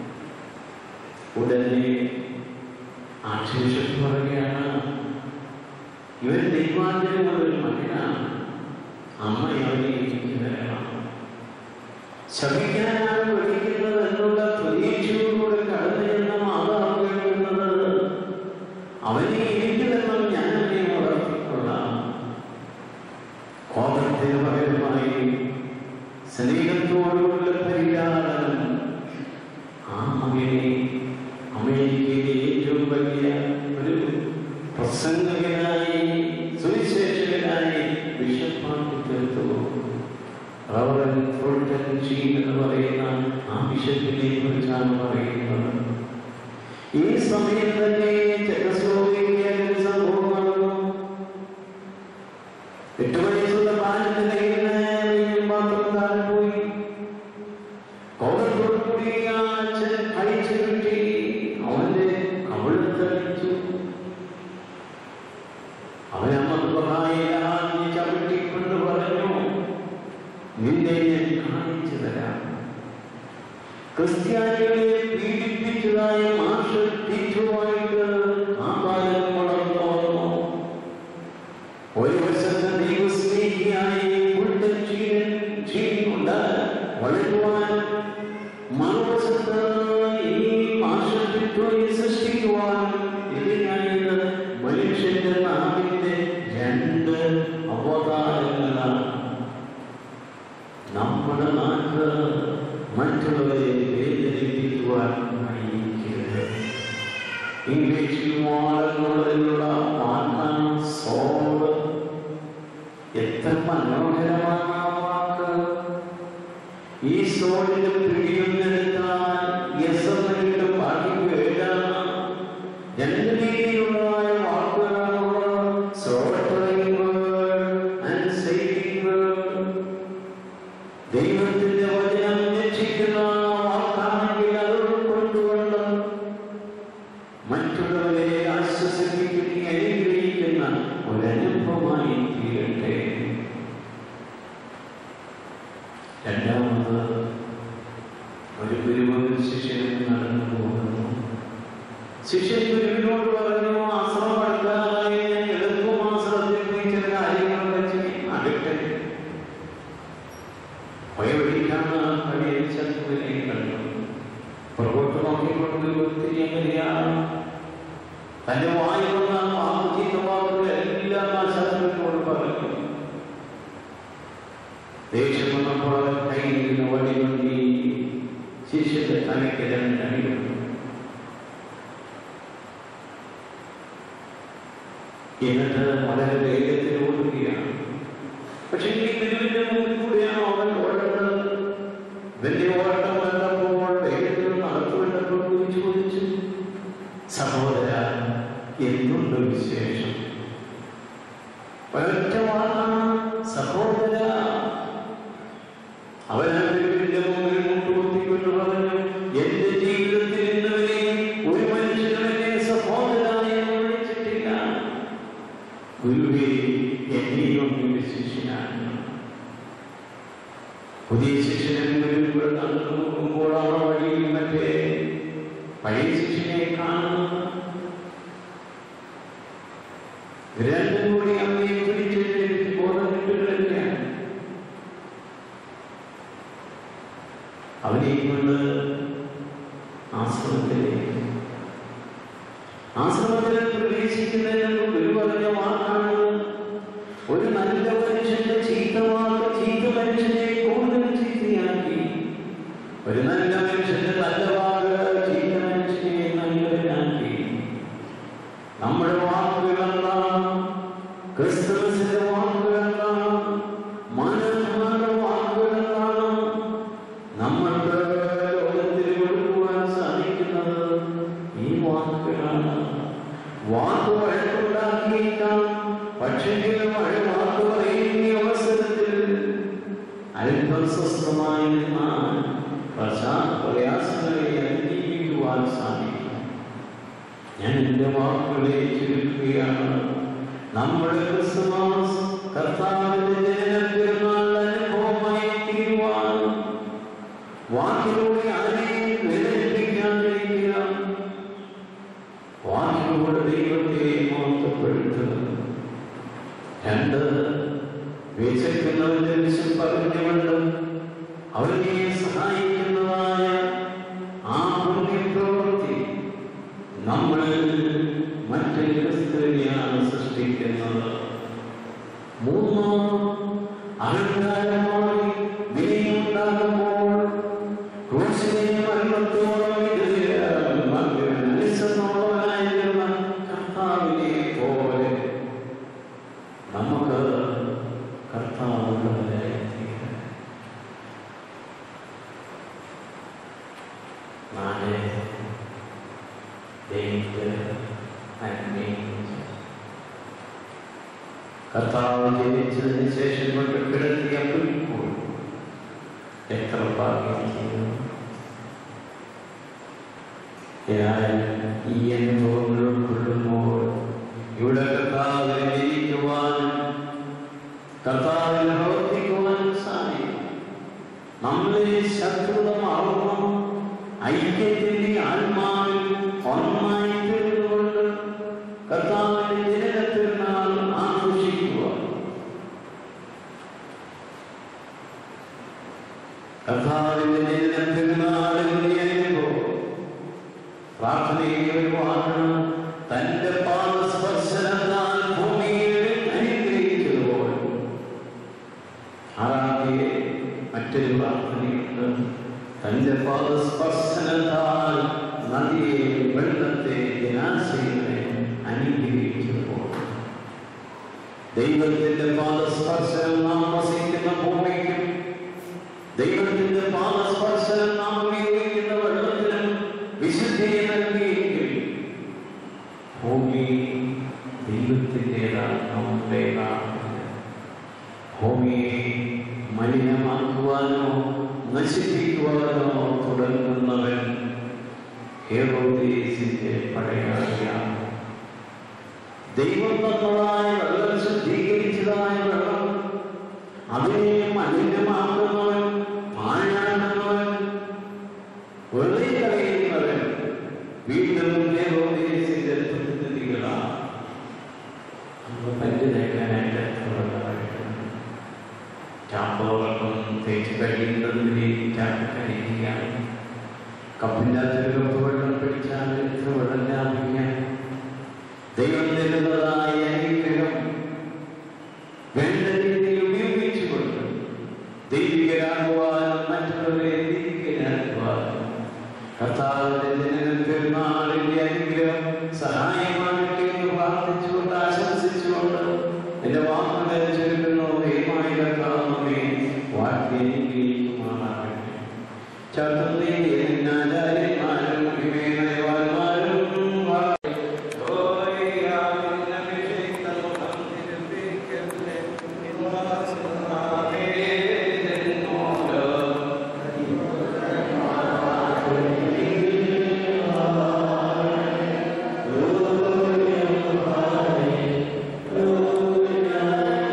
ഉടനെ ആക്ഷേപം പറയുകയാണ് ഇവൻ ദൈവാഞ്ജലിയുള്ള ഒരു മകനാണ് അമ്മ അവനെ എനിക്ക് തരണം ശപിക്കാനാണ് വിളിക്കുന്നത് എന്നുള്ള പ്രതീക്ഷയോടുകൂടെ കടന്നു ചെന്ന മാതാവ് കേൾക്കുന്നത് അവനെ എനിക്ക് തരണം ഞാൻ അവനെ വളർത്തിക്കൊള്ളാം കോപത്തിന് പകരമായി സ്നേഹത്തോടുള്ള പരിലാളനം ആ മകനെ അമേരിക്കയിലെ ഏറ്റവും വലിയ ഒരു പ്രസംഗകനായി സുവിശേഷകനായി ബിഷപ്പാക്കി തീർത്തു റവറൻ ഫുൾട്ടൻ ഷീൻ എന്ന് പറയുന്ന ആ ബിഷപ്പിനെ കുറിച്ചാണ് പറയുന്നത് ഈ സമയം തന്നെ ചെക്കസ്ലോവേക്കിയയിൽ ഒരു സംഭവം നടന്നു എട്ട് വയസ്സുള്ള ബാലന്റെ കയ്യിൽ നിന്ന് മാത്രം താഴെ പോയി കോപത്തോടുകൂടി ആ അച്ഛൻ അഴിച്ചു കിട്ടി അവന്റെ കവിളത്തടിച്ചു അവൻ അമ്മ ചവിട്ടിക്കൊണ്ട് പറഞ്ഞു നിന്നെ ഞാൻ കാണിച്ചു തരാം ക്രിസ്ത്യാനികളെ പീഡിപ്പിച്ചതായ മാഷ് ടീച്ചറുമായിട്ട് ആ ബാലൻ വളർന്നു വന്നു ഒരു വശത്ത് ദൈവസ്നേഹിയായി പുരുഷൻ ജീവൻ ജീവൻ കൊണ്ട് വളരുവാൻ മറുവശത്ത് ഈ ആശ്രയിത്വയെ സൃഷ്ടിക്കുവാൻ ഇതിനായത് മനുഷ്യന്റെ നാവിന്റെ രണ്ട് അവതാരങ്ങളാണ് നമ്മുടെ നാക്ക് മറ്റുള്ളവരെ വേദനിപ്പിക്കുവാൻ കഴിയിക്കരുത് ഇംഗ്ലീഷിൽ വാളുന്നതിനുള്ള വാക്കാണ് സോള് എത്ര മനോഹരമാണ് ആ വാക്ക് ഈ സോളിന്റെ പിടിയൊന്നെടുത്താൽ യെസ് എന്ന് കിട്ടും ബാക്കി ഏതാണ് രണ്ട് രീതിയിലുള്ളതായ വാക്കുകളാണുള്ളത് സോൾട്ടറിംഗ് ആൻഡ് സേവിംഗ് ദൈവത്തിന്റെ വചനം രക്ഷിക്കുന്ന വാക്കാണെങ്കിൽ അത് ഉൾക്കൊണ്ടുകൊണ്ട് മറ്റുള്ളവരെ ആശ്വസിപ്പിക്കുന്ന അനുഗ്രഹിക്കുന്ന ഒരനുഭവമായി തീരട്ടെ രണ്ടാമത് ഒരു ഗുരുവും ശിഷ്യനും നടന്നു പോകുന്നു ശിഷ്യൻ ഗുരുവിനോട് പറഞ്ഞു ആശ്രമം അടുക്കാറായി ഞാൻ എളുപ്പം ആശ്രമത്തിൽ പോയി ചില കാര്യങ്ങളൊക്കെ ചെയ്യും അടുക്കട്ടെ വയവഴിക്കാണ് പഴയ ശത്രുവിനെ കണ്ടു പുറകോട്ട് നോക്കിക്കൊണ്ട് ഒത്തിരി എങ്ങനെയാണ് തന്റെ വായി വന്ന ആചിതമാവുന്ന എല്ലാം ആ ശത്രുവിനോട് പറഞ്ഞു ദേഷ്യം വന്നപ്പോൾ അവൻ കയ്യിൽ നിന്ന് വടികൊണ്ടി ശിഷ്യന്റെ തലയ്ക്ക് രണ്ടടികൊണ്ടു എന്നിട്ട് വളരെ വേഗത്തിൽ ഓടുകയാണ് പക്ഷെ ഈ ഗുരുവിന്റെ മുമ്പിൽ കൂടെയാണ് അവൻ ഓടുന്നത് വലിയ ഓട്ടം കണ്ടപ്പോൾ വേഗത്തിൽ നടത്തുവിട്ടപ്പോൾ ഗുരു ചോദിച്ചു സഹോദര എന്തുണ്ട് വിശേഷം ഒരൊറ്റ വാക്കാണ് സഹോദര അവൻ ആ ഗുരുവിന്റെ മുമ്പിൽ മുട്ടുകുത്തിക്കൊണ്ട് പറഞ്ഞു എന്റെ ജീവിതത്തിൽ ഇന്നുവരെ ഒരു മനുഷ്യനെ സഹോദര എന്ന് വിളിച്ചിട്ടില്ല ഗുരുവേ എന്നെയും ഒരു ശിഷ്യനാണ് പുതിയ ശിഷ്യനും ഗുരുക്കൾ നടന്നു നോക്കുമ്പോഴാണ് വഴിയിൽ മറ്റേ പഴയ ശിഷ്യനെ കാണുന്നത് രണ്ടും കൂടി അമ്മയെ പിടിച്ചിട്ട് ബോധം കിട്ടുകയാണ് അവനെ കൊണ്ട് ആശ്രമത്തിലേക്ക് ആശ്രമത്തിൽ പ്രവേശിക്കുന്നതിന് മുമ്പ് ഗുരു പറഞ്ഞ വാക്കാണ് ഒരു നല്ല മനുഷ്യന്റെ ചീത്ത വാക്ക് ചീത്ത മനുഷ്യനെ കൂടുതൽ ചീത്തയാക്കി ഒരു നല്ല മനുഷ്യന്റെ നല്ല വാക്ക് ചീത്ത മനുഷ്യനെ നല്ലവനാക്കി നമ്മുടെ വാക്കുകളെല്ലാം ക്രിസ്തുമസിന്റെ വാക്കുകളെല്ലാം മനോഹരമായ വാക്കുകളെല്ലാം നമ്മൾക്ക് ലോകത്തിൽ കൊടുക്കുവാൻ സാധിക്കുന്നത് ഈ വാക്കുകളാണ് വാക്ക് വഴക്കുണ്ടാക്കിയേക്കാം പക്ഷെങ്കിൽ മഴ വാക്ക് പറയുന്ന ഈ അവസരത്തിൽ അല്പം സ്വസ്ഥമായി നിന്നാൽ പ്രശാ പ്രയാസങ്ങളെ അതിജീവിക്കുവാൻ സാധിക്കും ഞാൻ എൻ്റെ വാക്കുകളെ ചുരുക്കുകയാണ് നമ്മുടെ ക്രിസ്തുമസ് കർത്താവിന്റെ ജനന പെരുന്നാൾ അനുഭവമായി തീരുവാൻ വാക്കിലൂടെ ആരെയും വേദനിപ്പിക്കാതിരിക്കുക വാക്കിലൂടെ ദൈവത്തെ മഹത്വപ്പെടുത്തുക രണ്ട് വിശക്കുന്നവന്റെ വിശപ്പ് അറിഞ്ഞുകൊണ്ട് അവനെ സഹായിക്കുന്നതായ ആ പുണ്യപ്രവൃത്തി നമ്മൾ മറ്റൊരു ക്രിസ്തുവിനെയാണ് സൃഷ്ടിക്കുന്നത് മൂന്ന് അഹങ്കാരമായി വിനയുണ്ടാകുമ്പോൾ ക്രൂശിനെ മരണത്തോളം അനുസരണമുള്ളവനായിരുന്ന കർത്താവിനെ പോലെ നമുക്ക് കർത്താവുള്ളവരായിത്തീരാം നാല് ദൈവത്തെ അന്വേഷിച്ചു കർത്താവ് ജനിച്ചതിന് ശേഷം കൊണ്ട് കിടത്തിയ പുൽപ്പോൾ എത്ര ഭാഗ്യം ചെയ്യുന്നു ഞാൻ ഈ അനുഭവങ്ങൾ ഉൾക്കൊള്ളുമ്പോൾ ഇവിടെ കർത്താവിനെ ജനിക്കുവാനും കർത്താവിനെ പ്രവർത്തിക്കുവാനും സാധിക്കും നമ്മളെ ശത്രുത മാറുന്നു ഐക്യത്തിന്റെ ആത്മാവിൽ ഒന്നായി തീർന്നുകൊണ്ട് കർത്താവിന്റെ ജനനത്തിരുന്നാൾ ആഘോഷിക്കുക കർത്താവിന്റെ ജനനം പെരുന്നാളിൽ നീയപ്പോൾ പ്രാർത്ഥനയിൽ വരുവാണ് തന്റെ പാദസ്പർശനത്താൽ ഭൂമിയിൽ അനുഗ്രഹിച്ചതുപോലെ ആറാമത്തെ മറ്റൊരു പ്രാർത്ഥനയുണ്ട് തന്റെ പാദസ്പർശനത്താൽ നദിയെ വെള്ളത്തെ ജലാശയങ്ങളെ അനുഗ്രഹിച്ചതുപോലെ ദൈവത്തിന്റെ പാദസ്പർശനം നാം വസിക്കുന്ന ഭൂമിക്കും ദൈവത്തിന്റെ പാദസ്പർശനം നാം ഉപയോഗിക്കുന്ന വെള്ളത്തിനും വിശുദ്ധിയെ നൽകിയെങ്കിൽ ഭൂമി ദൈവത്തിൻ്റെതാണ് നമ്മുടേതാണ് ഭൂമിയെ മലിനമാക്കുവാനോ നശിപ്പിക്കുവാനോ തുടങ്ങുന്നവൻ ഹേറോദേശിന്റെ പടയാളിയാണ് ദൈവം തന്നതായ വെള്ളം ശുദ്ധീകരിച്ചതായ വെള്ളം അതിനെ മലിനമാക്കുന്നവൻ പാഴാക്കുന്നവൻ വെറുതെ കളയുന്നവൻ വീണ്ടും ഹേറോദേശിന്റെ പ്രതിനിധികളാണ് നമ്മൾ പല്ല് തേക്കാനായിട്ട് ചാമ്പോളം തേച്ച് കഴിയുന്നതിന് ചാപ്പ് കഴിക്കുകയാണ് കപ്പിൻ്റെ അകത്തൊരു കപ്പ് വെള്ളം പിടിച്ചാൽ എത്ര വെള്ളം ലാഭിക്കാം ദൈവം തരുന്നതായ അനുഗ്രഹം വേണ്ട രീതിയിൽ ഉപയോഗിച്ചുകൊണ്ട് ദൈവികരാകുവാനും മറ്റുള്ളവരെ ദൈവികരാകുവാനും കർത്താവിന്റെ ജനനം പെരുന്നാളിന്റെ അനുഗ്രഹം സഹായമാകട്ടെ എന്ന് പ്രാർത്ഥിച്ചുകൊണ്ട് ആശംസിച്ചുകൊണ്ട് എന്റെ വാക്കുകൾ ചൊല്ലുന്നു ദയമായി കർത്താവേ വാഴ്ത്തി അനുഗ്രഹിക്കുമാറാകട്ടെ ചത്തുന്നേ എന്നാചാര്യന്മാരും വിവേകവാന്മാരും Oh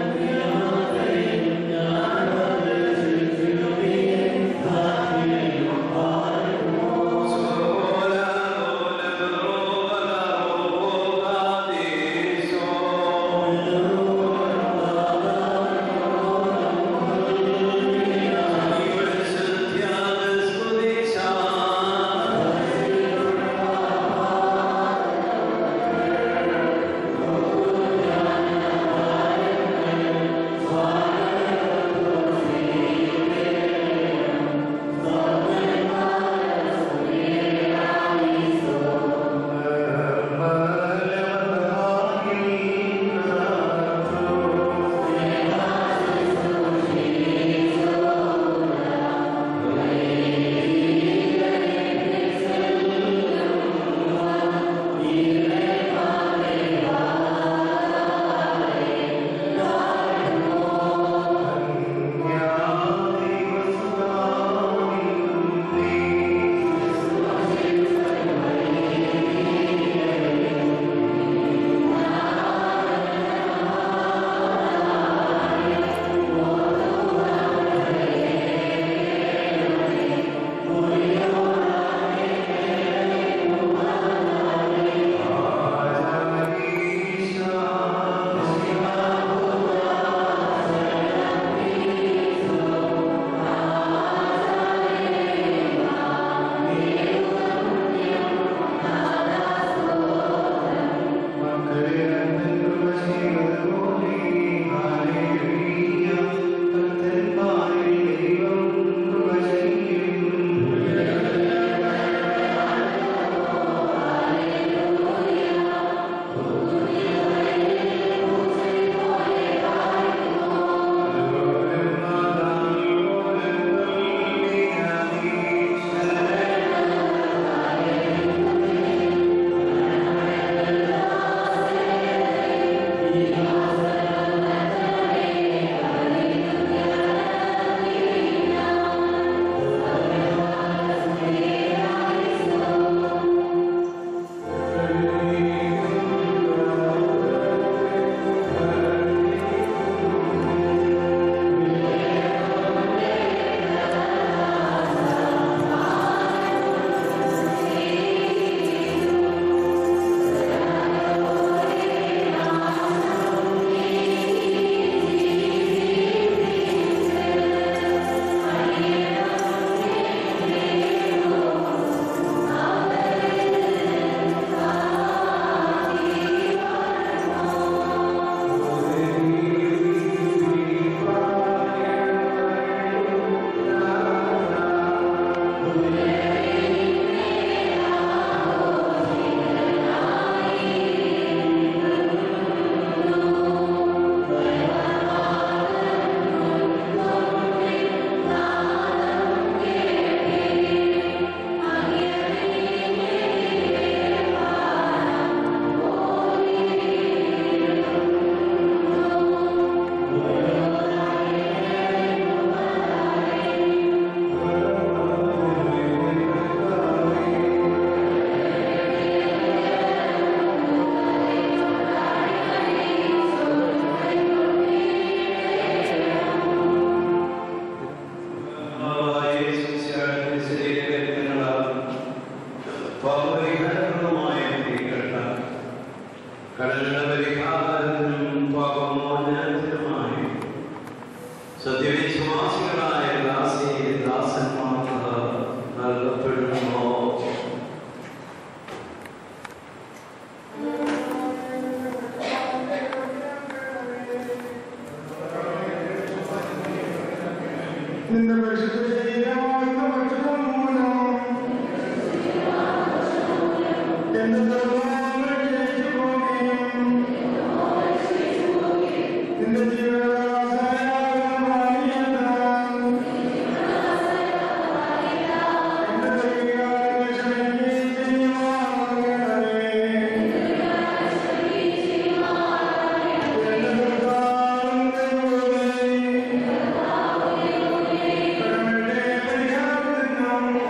നിന്റെ പരിശുദ്ധ ശരീരമാകുന്ന ഭക്ഷണം മൂലം എന്റെ സർവ്വങ്ങൾ ക്ഷയിച്ചു പോകുകയും നിന്റെ ജീവനാശായാകുന്ന പാനീയത്താൽ എന്റെ ദൈവകാലങ്ങൾ ക്ഷമിക്കുകയും ചെയ്യുമാറാകണമേ. എന്റെ കർത്താവും ദൈവമേ, കടങ്ങളുടെ പരിഹാരത്തിനും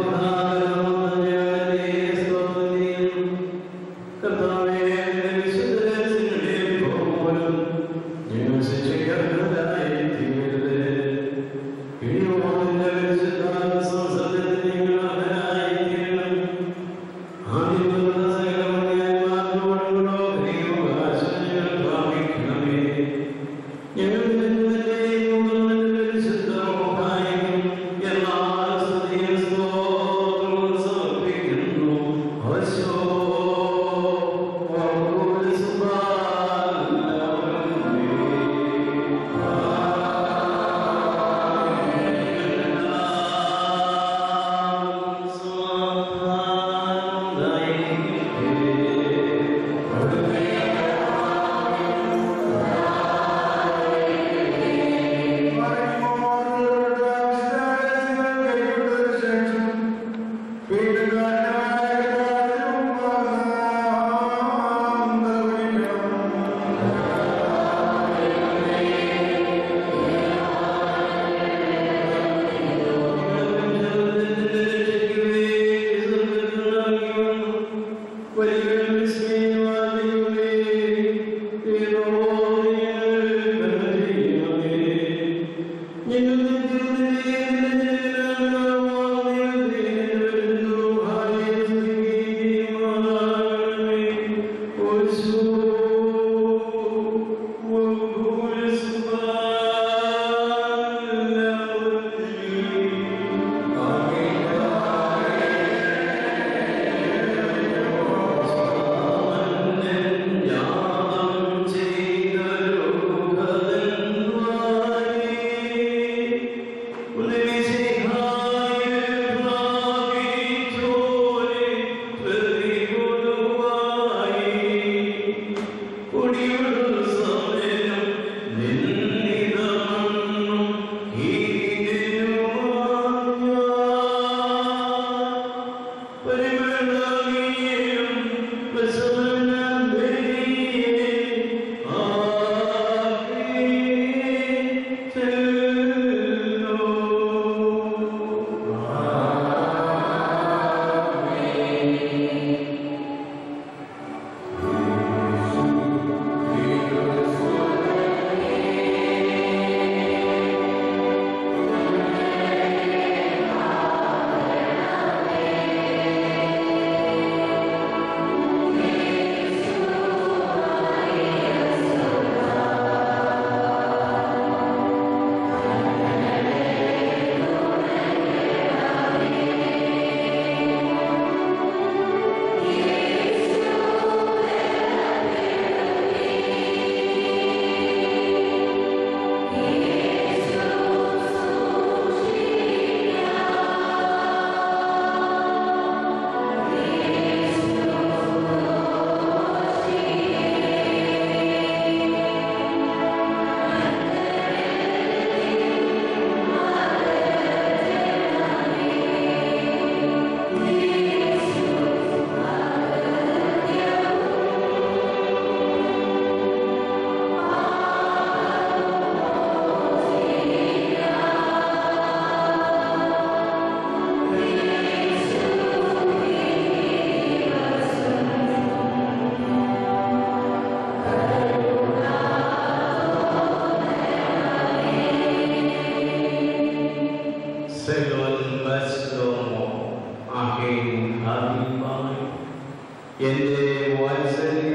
എന്റെ വാത്സല്യ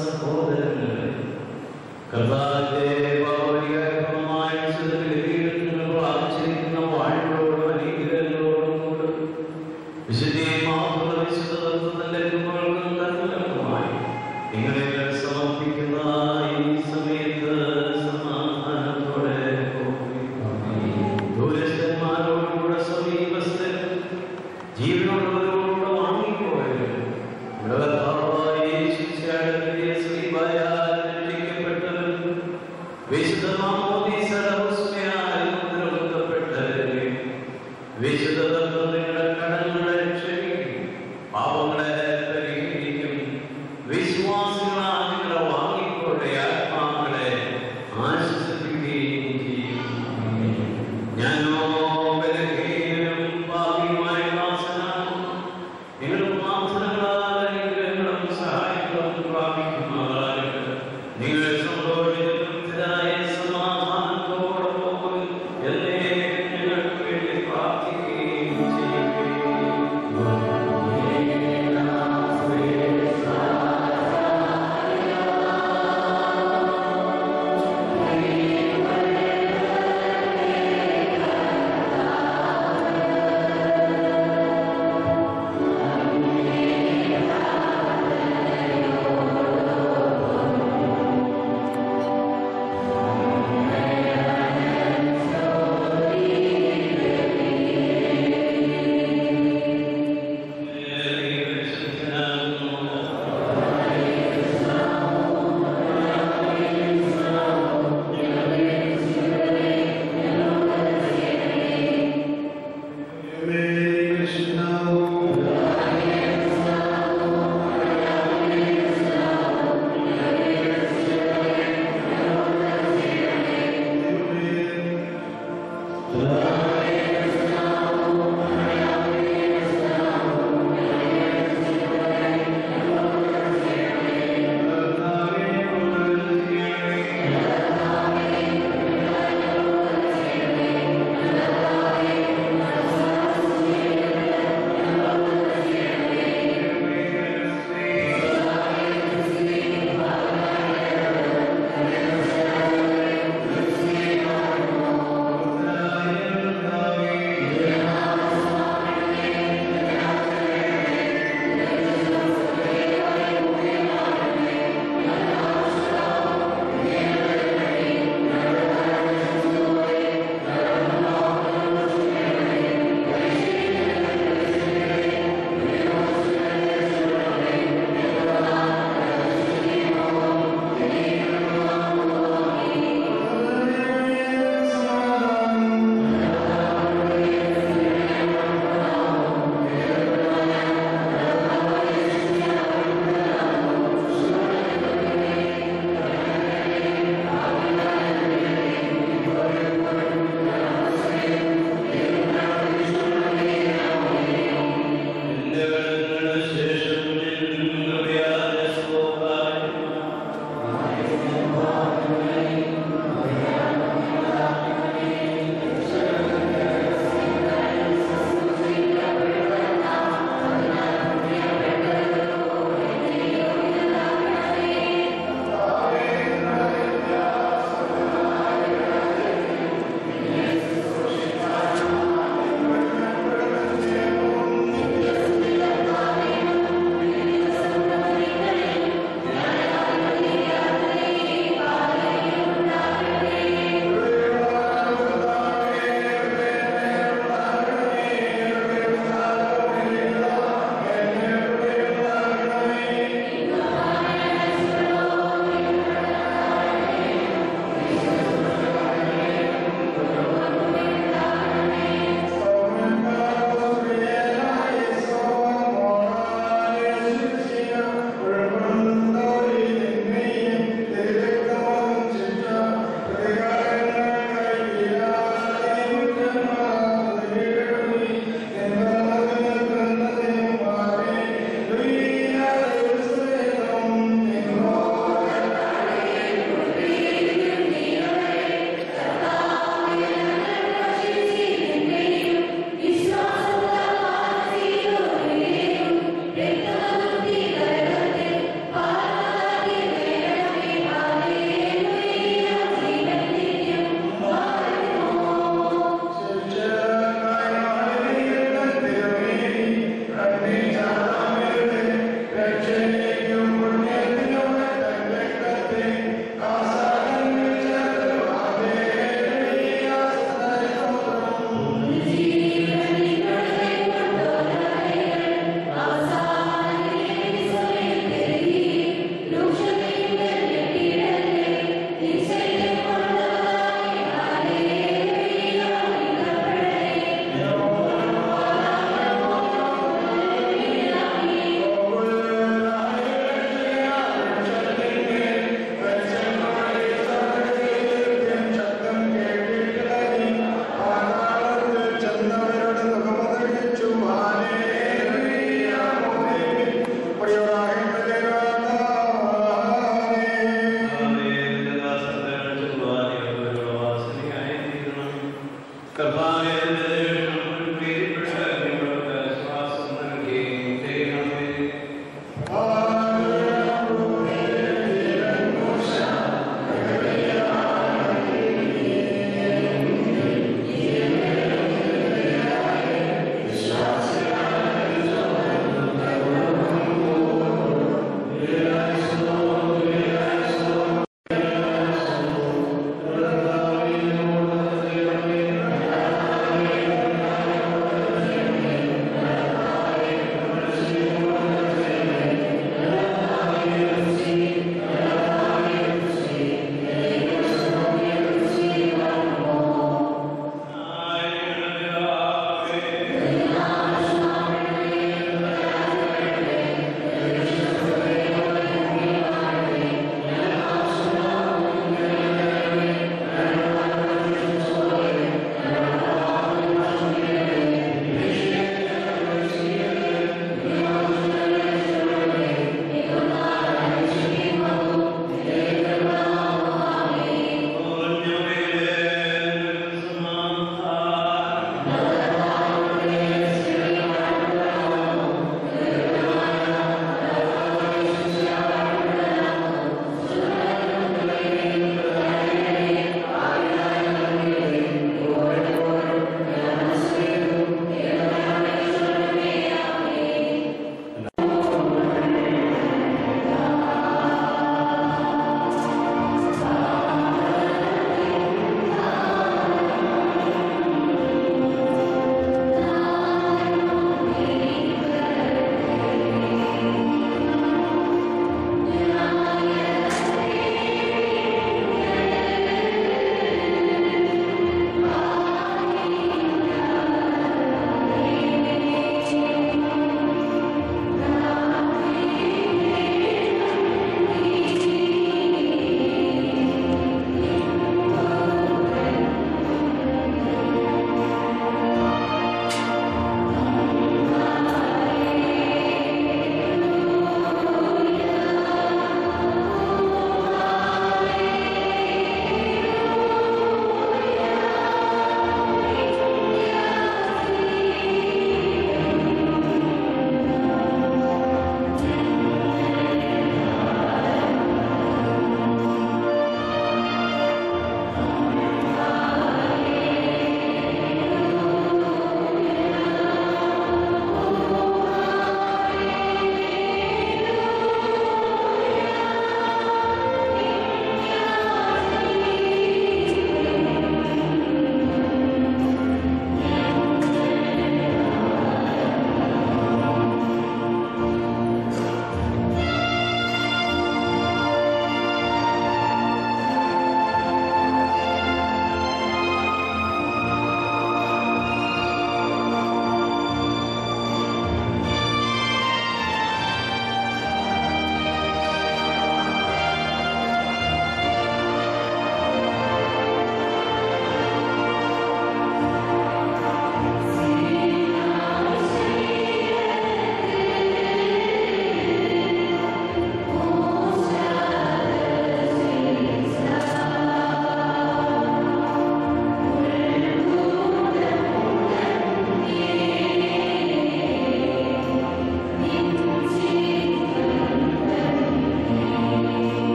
സഹോദരങ്ങളെ കർത്താവിന്റെ പൗരികമായ ആചരിക്കുന്ന വാഴ്വോടും അനുഗ്രഹങ്ങളോടും കൂടെ വിശുദ്ധീയമാകുന്ന വിശുദ്ധ തത്വത്തിന്റെ കൃപകൾക്കും കർമ്മങ്ങൾക്കുമായി നിങ്ങളെ സമർപ്പിക്കുന്ന ഈ സമയത്ത് സമാധാനത്തോടെ പോകുവിൻ. ദൂരസ്ഥന്മാരോടുകൂടെ സമീപസ്ഥരും ജീവനോടുള്ള